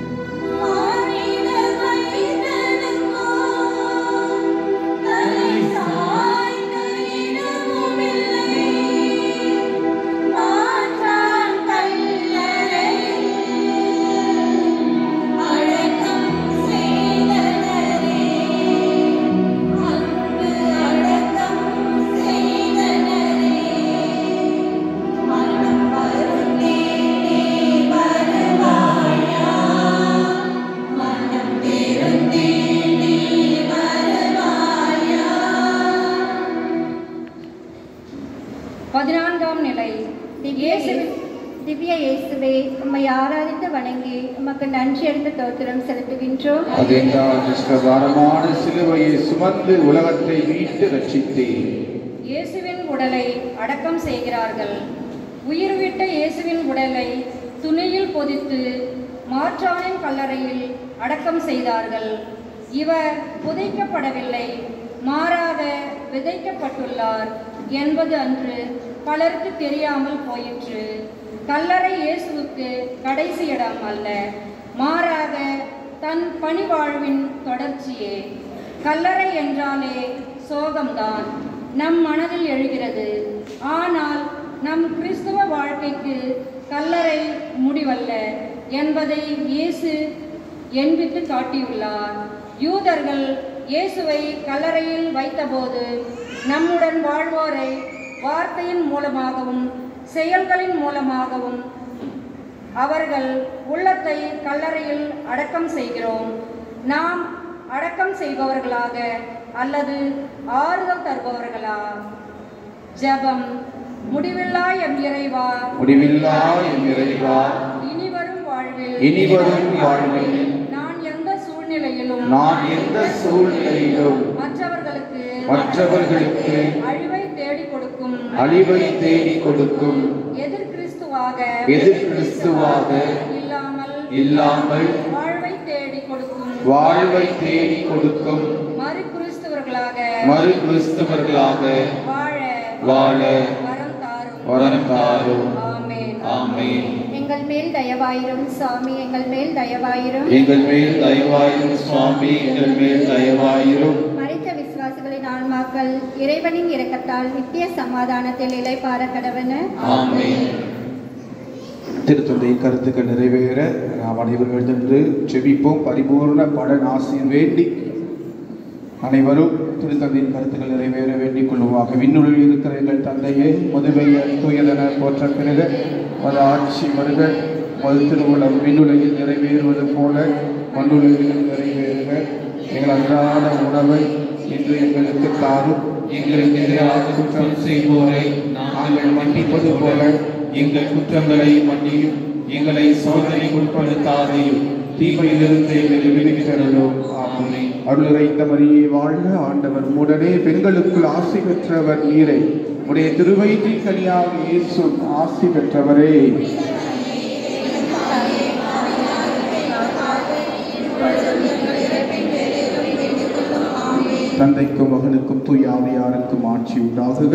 பதினான்காம் நிலை இயேசுவின் திவ்ய இயேசுவே உம்மை ஆராதித்து வணங்கி உமக்கு நன்றி அறிந்த தோத்திரம் செலுத்துகின்றோம் அதென்றால் நிஷ்டபாரமான சிலுவையை சுமந்து உலகத்தை மீட்டு ரட்சித்தேன் இயேசுவின் உடலை அடக்கம் செய்கிறார்கள் உயிர்விட்ட இயேசுவின் உடலை துணியில் பொதித்து மாற்றானின் கல்லறையில் அடக்கம் செய்தார்கள் இவர் புதைக்கப்படவில்லை மாறாக விதைக்கப்பட்டுள்ளார் என்பது அன்று பலருக்கு தெரியாமல் போயிற்று கல்லறை இயேசுவுக்கு கடைசி இடம் அல்ல மாறாக தன் பணிவாழ்வின் தொடர்ச்சியே கல்லறை என்றாலே சோகம்தான் நம் மனதில் எழுகிறது ஆனால் நம் கிறிஸ்துவ வாழ்க்கைக்கு கல்லறை முடிவல்ல என்பதை இயேசு எண்பித்து காட்டியுள்ளார் யூதர்கள் இயேசுவை கல்லறையில் வைத்தபோது நம்முடன் வாழ்வோரை வார்த்தையின் மூலமாகவும் செயல்களின் மூலமாகவும் அவர்கள் உள்ளத்தை கல்லறையில் அடக்கம் செய்கிறோம் நாம் அடக்கம் செய்பவர்களாக அல்லது ஆறுதல் தருபவர்களா ஜெபம் முடிவில்லா எம் இறைவா முடிவில்லா என் இறைவா இனி வரும் வாழ்வில் இனிவரும் வாழ்வில் நான் எந்த சூழ்நிலையிலும் நான் எந்த சூழ்நிலையிலும் மற்றவர்களுக்கு மற்றவர்களுக்கு அழிவை தேடிக் கொடுக்கும் அழிவை தேடி கொடுக்கும் எதிர் கிறிஸ்துவாக எதிர் கிறிஸ்துவாக இல்லாமல் இல்லாமல் வாழ்வை தேடிக் கொடுக்கும் வாழ்வை தேடி கொடுக்கும் மறு கிறிஸ்துவர்களாக மறு கிறிஸ்தவர்களாக வாழ வாழ வரம் தாரும் வரம் தாரும் ஆமென் ஆமென் எங்கள் மேல் தயவாயிரும் சாமி எங்கள் மேல் தயவாயிரும் எங்கள் மேல் தயவாயிரும் சுவாமி எங்கள் மேல் தயவாயிரும் மறைத்த விசுவாசிகளின் ஆன்மாக்கள் இறைவனின் இரக்கத்தால் நித்திய சமாதானத்தில் இலைப்பார கடவன ஆமென் திருத்தந்தை கருத்துக்கள் நிறைவேற நாம் அனைவரும் எழுந்து செபிப்போம் பரிபூர்ண பலன் ஆசிர் வேண்டி அனைவரும் திருத்தந்தையின் கருத்துக்கள் நிறைவேற வேண்டிக் கொள்வோமாக விண்ணுளில் இருக்கிற எங்கள் தந்தையே முதுமைய துயதன போற்ற பிறகு மது ஆட்சி வருக மது திருவுளம் விண்ணுலகில் நிறைவேறுவது போல மண்ணுலகில் நிறைவேறுக எங்கள் அன்றாட உணவை இன்று எங்களுக்கு தாரும் எங்களுக்கு எதிராக குற்றம் செய்வோரை நாங்கள் மன்னிப்பது போல எங்கள் குற்றங்களை மன்னியும் எங்களை சோதனைக்கு உட்படுத்தாதையும் தீமையிலிருந்து எங்களை விடுவித்தரலும் ஆமென் அருளுரைந்த மரியே வாழ்க ஆண்டவர் உடனே பெண்களுக்குள் ஆசி பெற்றவர் நீரை உடைய திருவயிற்றில் கனியாக இயேசு ஆசி பெற்றவரே தந்தைக்கும் மகனுக்கும் தூய் ஆவியாருக்கும் ஆட்சி உண்டாகுக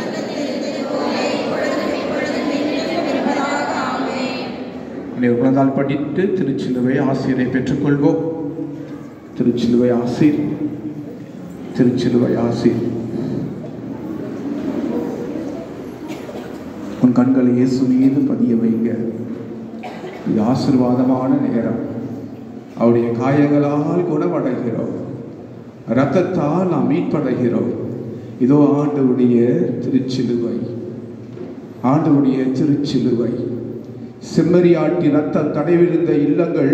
அனைவரும் குழந்தால் படித்து திருச்சிலுவை ஆசிரியரை பெற்றுக்கொள்வோம் திருச்சிலுவை ஆசீர் திருச்சிலுவை ஆசீர் உன் கண்களை இயேசு மீது பதிய வைங்க இது ஆசீர்வாதமான நேரம் அவருடைய காயங்களால் குணமடைகிறோம் இரத்தத்தால் நாம் மீட்படைகிறோம் இதோ ஆண்டவுடைய திருச்சிலுவை ஆண்டவுடைய திருச்சிலுவை செம்மறியாட்டி ரத்தம் தடைவிழுந்த இல்லங்கள்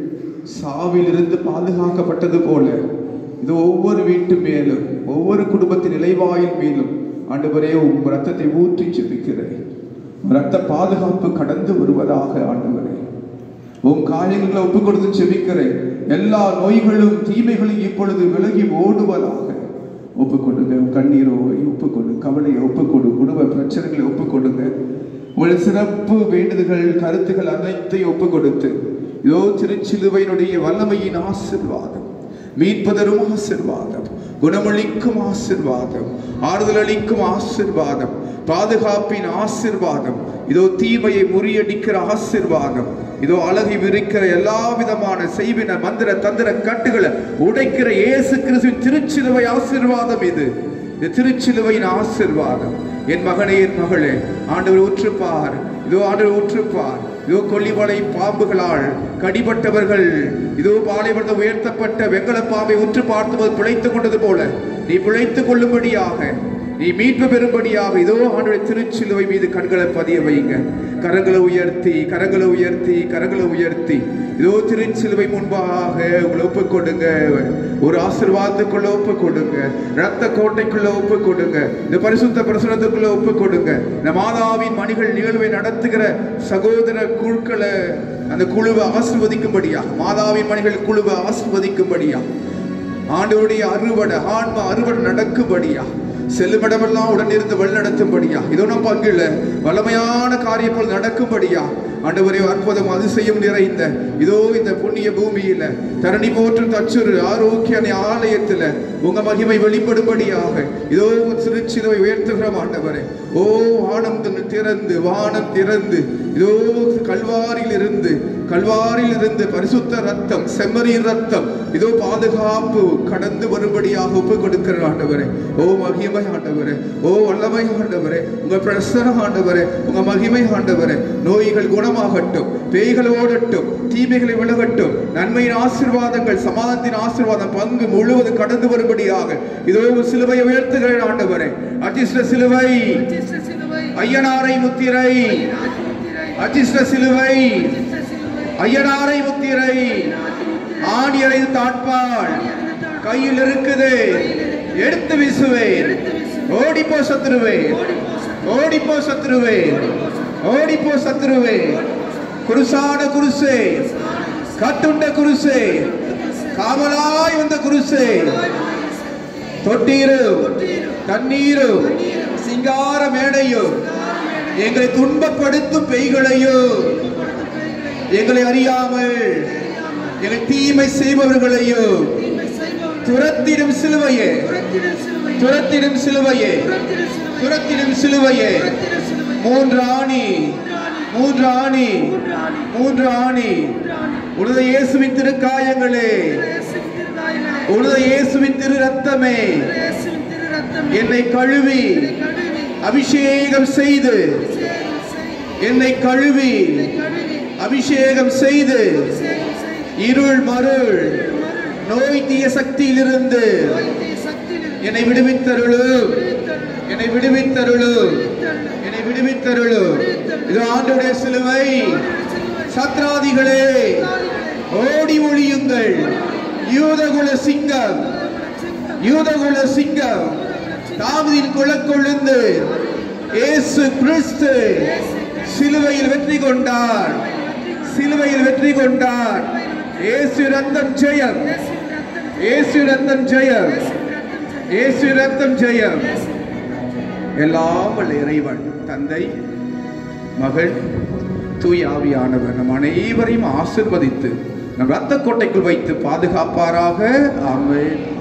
சாவிலிருந்து பாதுகாக்கப்பட்டது போல இது ஒவ்வொரு வீட்டு மேலும் ஒவ்வொரு குடும்பத்தின் இலைவாயில் மேலும் ஆண்டவரே உம் ரத்தத்தை ஊற்றி ஜெபிக்கிறேன் ரத்த பாதுகாப்பு கடந்து வருவதாக ஆண்டவரே உன் காயங்களை ஒப்பு கொடுத்து ஜெபிக்கிறேன் எல்லா நோய்களும் தீமைகளும் இப்பொழுது விலகி ஓடுவதாக ஒப்பு கொடுங்க உன் கண்ணீரை ஒப்பு கொடு கவலையை ஒப்பு கொடு குடும்ப பிரச்சனைகளை ஒப்பு கொடுங்க உங்கள் சிறப்பு வேண்டுதல்கள் கருத்துகள் அனைத்தையும் ஒப்பு கொடுத்து இதோ திருச்சிலுவையினுடைய வல்லமையின் ஆசிர்வாதம் மீட்பதரும் ஆசிர்வாதம் குணமளிக்கும் ஆசிர்வாதம் ஆறுதல் அளிக்கும் ஆசிர்வாதம் பாதுகாப்பின் ஆசிர்வாதம் இதோ தீமையை முறியடிக்கிற ஆசிர்வாதம் இதோ அழகை விரிக்கிற எல்லா விதமான செய்வின மந்திர தந்திர கட்டுகளை உடைக்கிற இயேசு கிறிஸ்துவின் திருச்சிலுவை ஆசிர்வாதம் இது இது திருச்சிலுவையின் ஆசிர்வாதம் என் மகனே என் மகளே ஆண்டவர் உற்றுப்பார் இதோ ஆண்டவர் உற்றுப்பார் இதோ கொல்லிமலை பாம்புகளால் கடிபட்டவர்கள் இதோ பாலைவனத்தில் உயர்த்தப்பட்ட வெங்கல பாம்பை உற்று பார்த்துவது பிழைத்துக் கொண்டது போல நீ பிழைத்துக் கொள்ளும்படியாக நீ மீட்பு பெறும்படியாக இதோ ஆண்டுடைய திருச்சிலுவை மீது கண்களை பதிய வைங்க கரங்களை உயர்த்தி கரங்களை உயர்த்தி கரங்களை உயர்த்தி இதோ திருச்சிலுவை முன்பாக உங்களை ஒப்புக் கொடுங்க ஒரு ஆசீர்வாதத்துக்குள்ள ஒப்பு கொடுங்க ரத்த கோட்டைக்குள்ள ஒப்பு கொடுங்க இந்த பரிசுத்த பிரசனத்துக்குள்ள ஒப்பு கொடுங்க இந்த மாதாவின் மணிகள் நிகழ்வை நடத்துகிற சகோதர குழுக்களை அந்த குழுவை ஆசிர்வதிக்கும்படியா மாதாவின் மணிகள் குழுவை ஆசிர்வதிக்கும்படியா ஆண்டவருடைய அறுவடை ஆன்ம அறுவடை நடக்கும்படியா செல்லுமிடமெல்லாம் உடனிருந்து வழிநடத்தும்படியா இதோ நம் பங்குல வல்லமையான காரியங்கள் நடக்கும்படியா ஆண்டவரே அற்புதம் அதிசயம் நிறைந்த இதோ இந்த புண்ணிய பூமியில தரணி போற்றும் தச்சுரு ஆரோக்கிய ஆலயத்துல உங்க மகிமை வெளிப்படும்படியாக இதோ உங்க திருச்சிலுவை உயர்த்துகிறோம் ஆண்டவரே ஓ வானம் திறந்து வானம் திறந்து இதோ கல்வாரியில் இருந்து கல்வாரியில் இருந்து பரிசுத்த ரத்தம் செம்மறி ரத்தம் இதோ பாதுகாப்பு கடந்து வரும்படியாக ஒப்பு கொடுக்கிற ஆண்டவரே ஓ மகிமை ஆண்டவரே ஓ வல்லமை ஆண்டவரே உங்க பிரசன ஆண்டவரே உங்க மகிமை ஆண்டவரே நோய்கள் குணமாகட்டும் பேய்கள் ஓடட்டும் தீமைகளை விலகட்டும் நன்மையின் ஆசீர்வாதங்கள் சமாதானத்தின் ஆசீர்வாதம் பங்கு முழுவதும் கடந்து வரும்படியாக இதோ சிலுவையை உயர்த்துகிறேன் ஆண்டவரே அதிர்ஷ்ட சிலுவை ஐயனாரை முத்திரை அதிர்ஷ்ட சிலுவை ஐயனாரை முத்திரை ஆணியரை தாட்பாள் கையில் இருக்குது எடுத்து வீசுவேன் ஓடிப்போ சத்துருவே ஓடிப்போ சத்துருவே ஓடிப்போ சத்துருவே குருசான குருசே கட்டுண்ட குருசே காவலாய் வந்த குருசே தொட்டீரும் தண்ணீரும் சிங்கார மேடையும் எங்களை துன்பப்படுத்தும் பெய்களையும் எங்களை அறியாமல் எங்களை தீமை செய்பவர்களையும் துரத்திடும் சிலுவையே துரத்திடும் சிலுவையே துரத்திடும் சிலுவையே மூன்று ஆணி மூன்று ஆணி மூன்று ஆணி உனது இயேசுவின் திருக்காயங்களே உனது இயேசுவின் திரு ரத்தமே என்னை கழுவி அபிஷேகம் செய்து என்னை கழுவி அபிஷேகம் செய்து இருள் மருள் நோய் தீய சக்தியிலிருந்து என்னை விடுவித்தருளும் என்னை விடுவித்தருளும் என்னை விடுவித்தருளும் இது ஆண்டுடைய சிலுவை சத்ராதிகளே ஓடி ஒழியுங்கள் யூதகுல சிங்கம் யூதகுல சிங்கம் தாவதின் குலக்கொழுந்து இயேசு கிறிஸ்து சிலுவையில் வெற்றி கொண்டார் சிலுவையில் வெற்றி கொண்டார் இயேசு ரத்தம் ஜெயம் இயேசு ரத்தம் ஜெயம் இயேசு ரத்தம் ஜெயம் எல்லாம் வல்ல இறைவன் தந்தை மகள் தூய் ஆவியானவர் நம் அனைவரையும் ஆசிர்வதித்து நம் ரத்த கோட்டைக்குள் வைத்து பாதுகாப்பாராக ஆமென்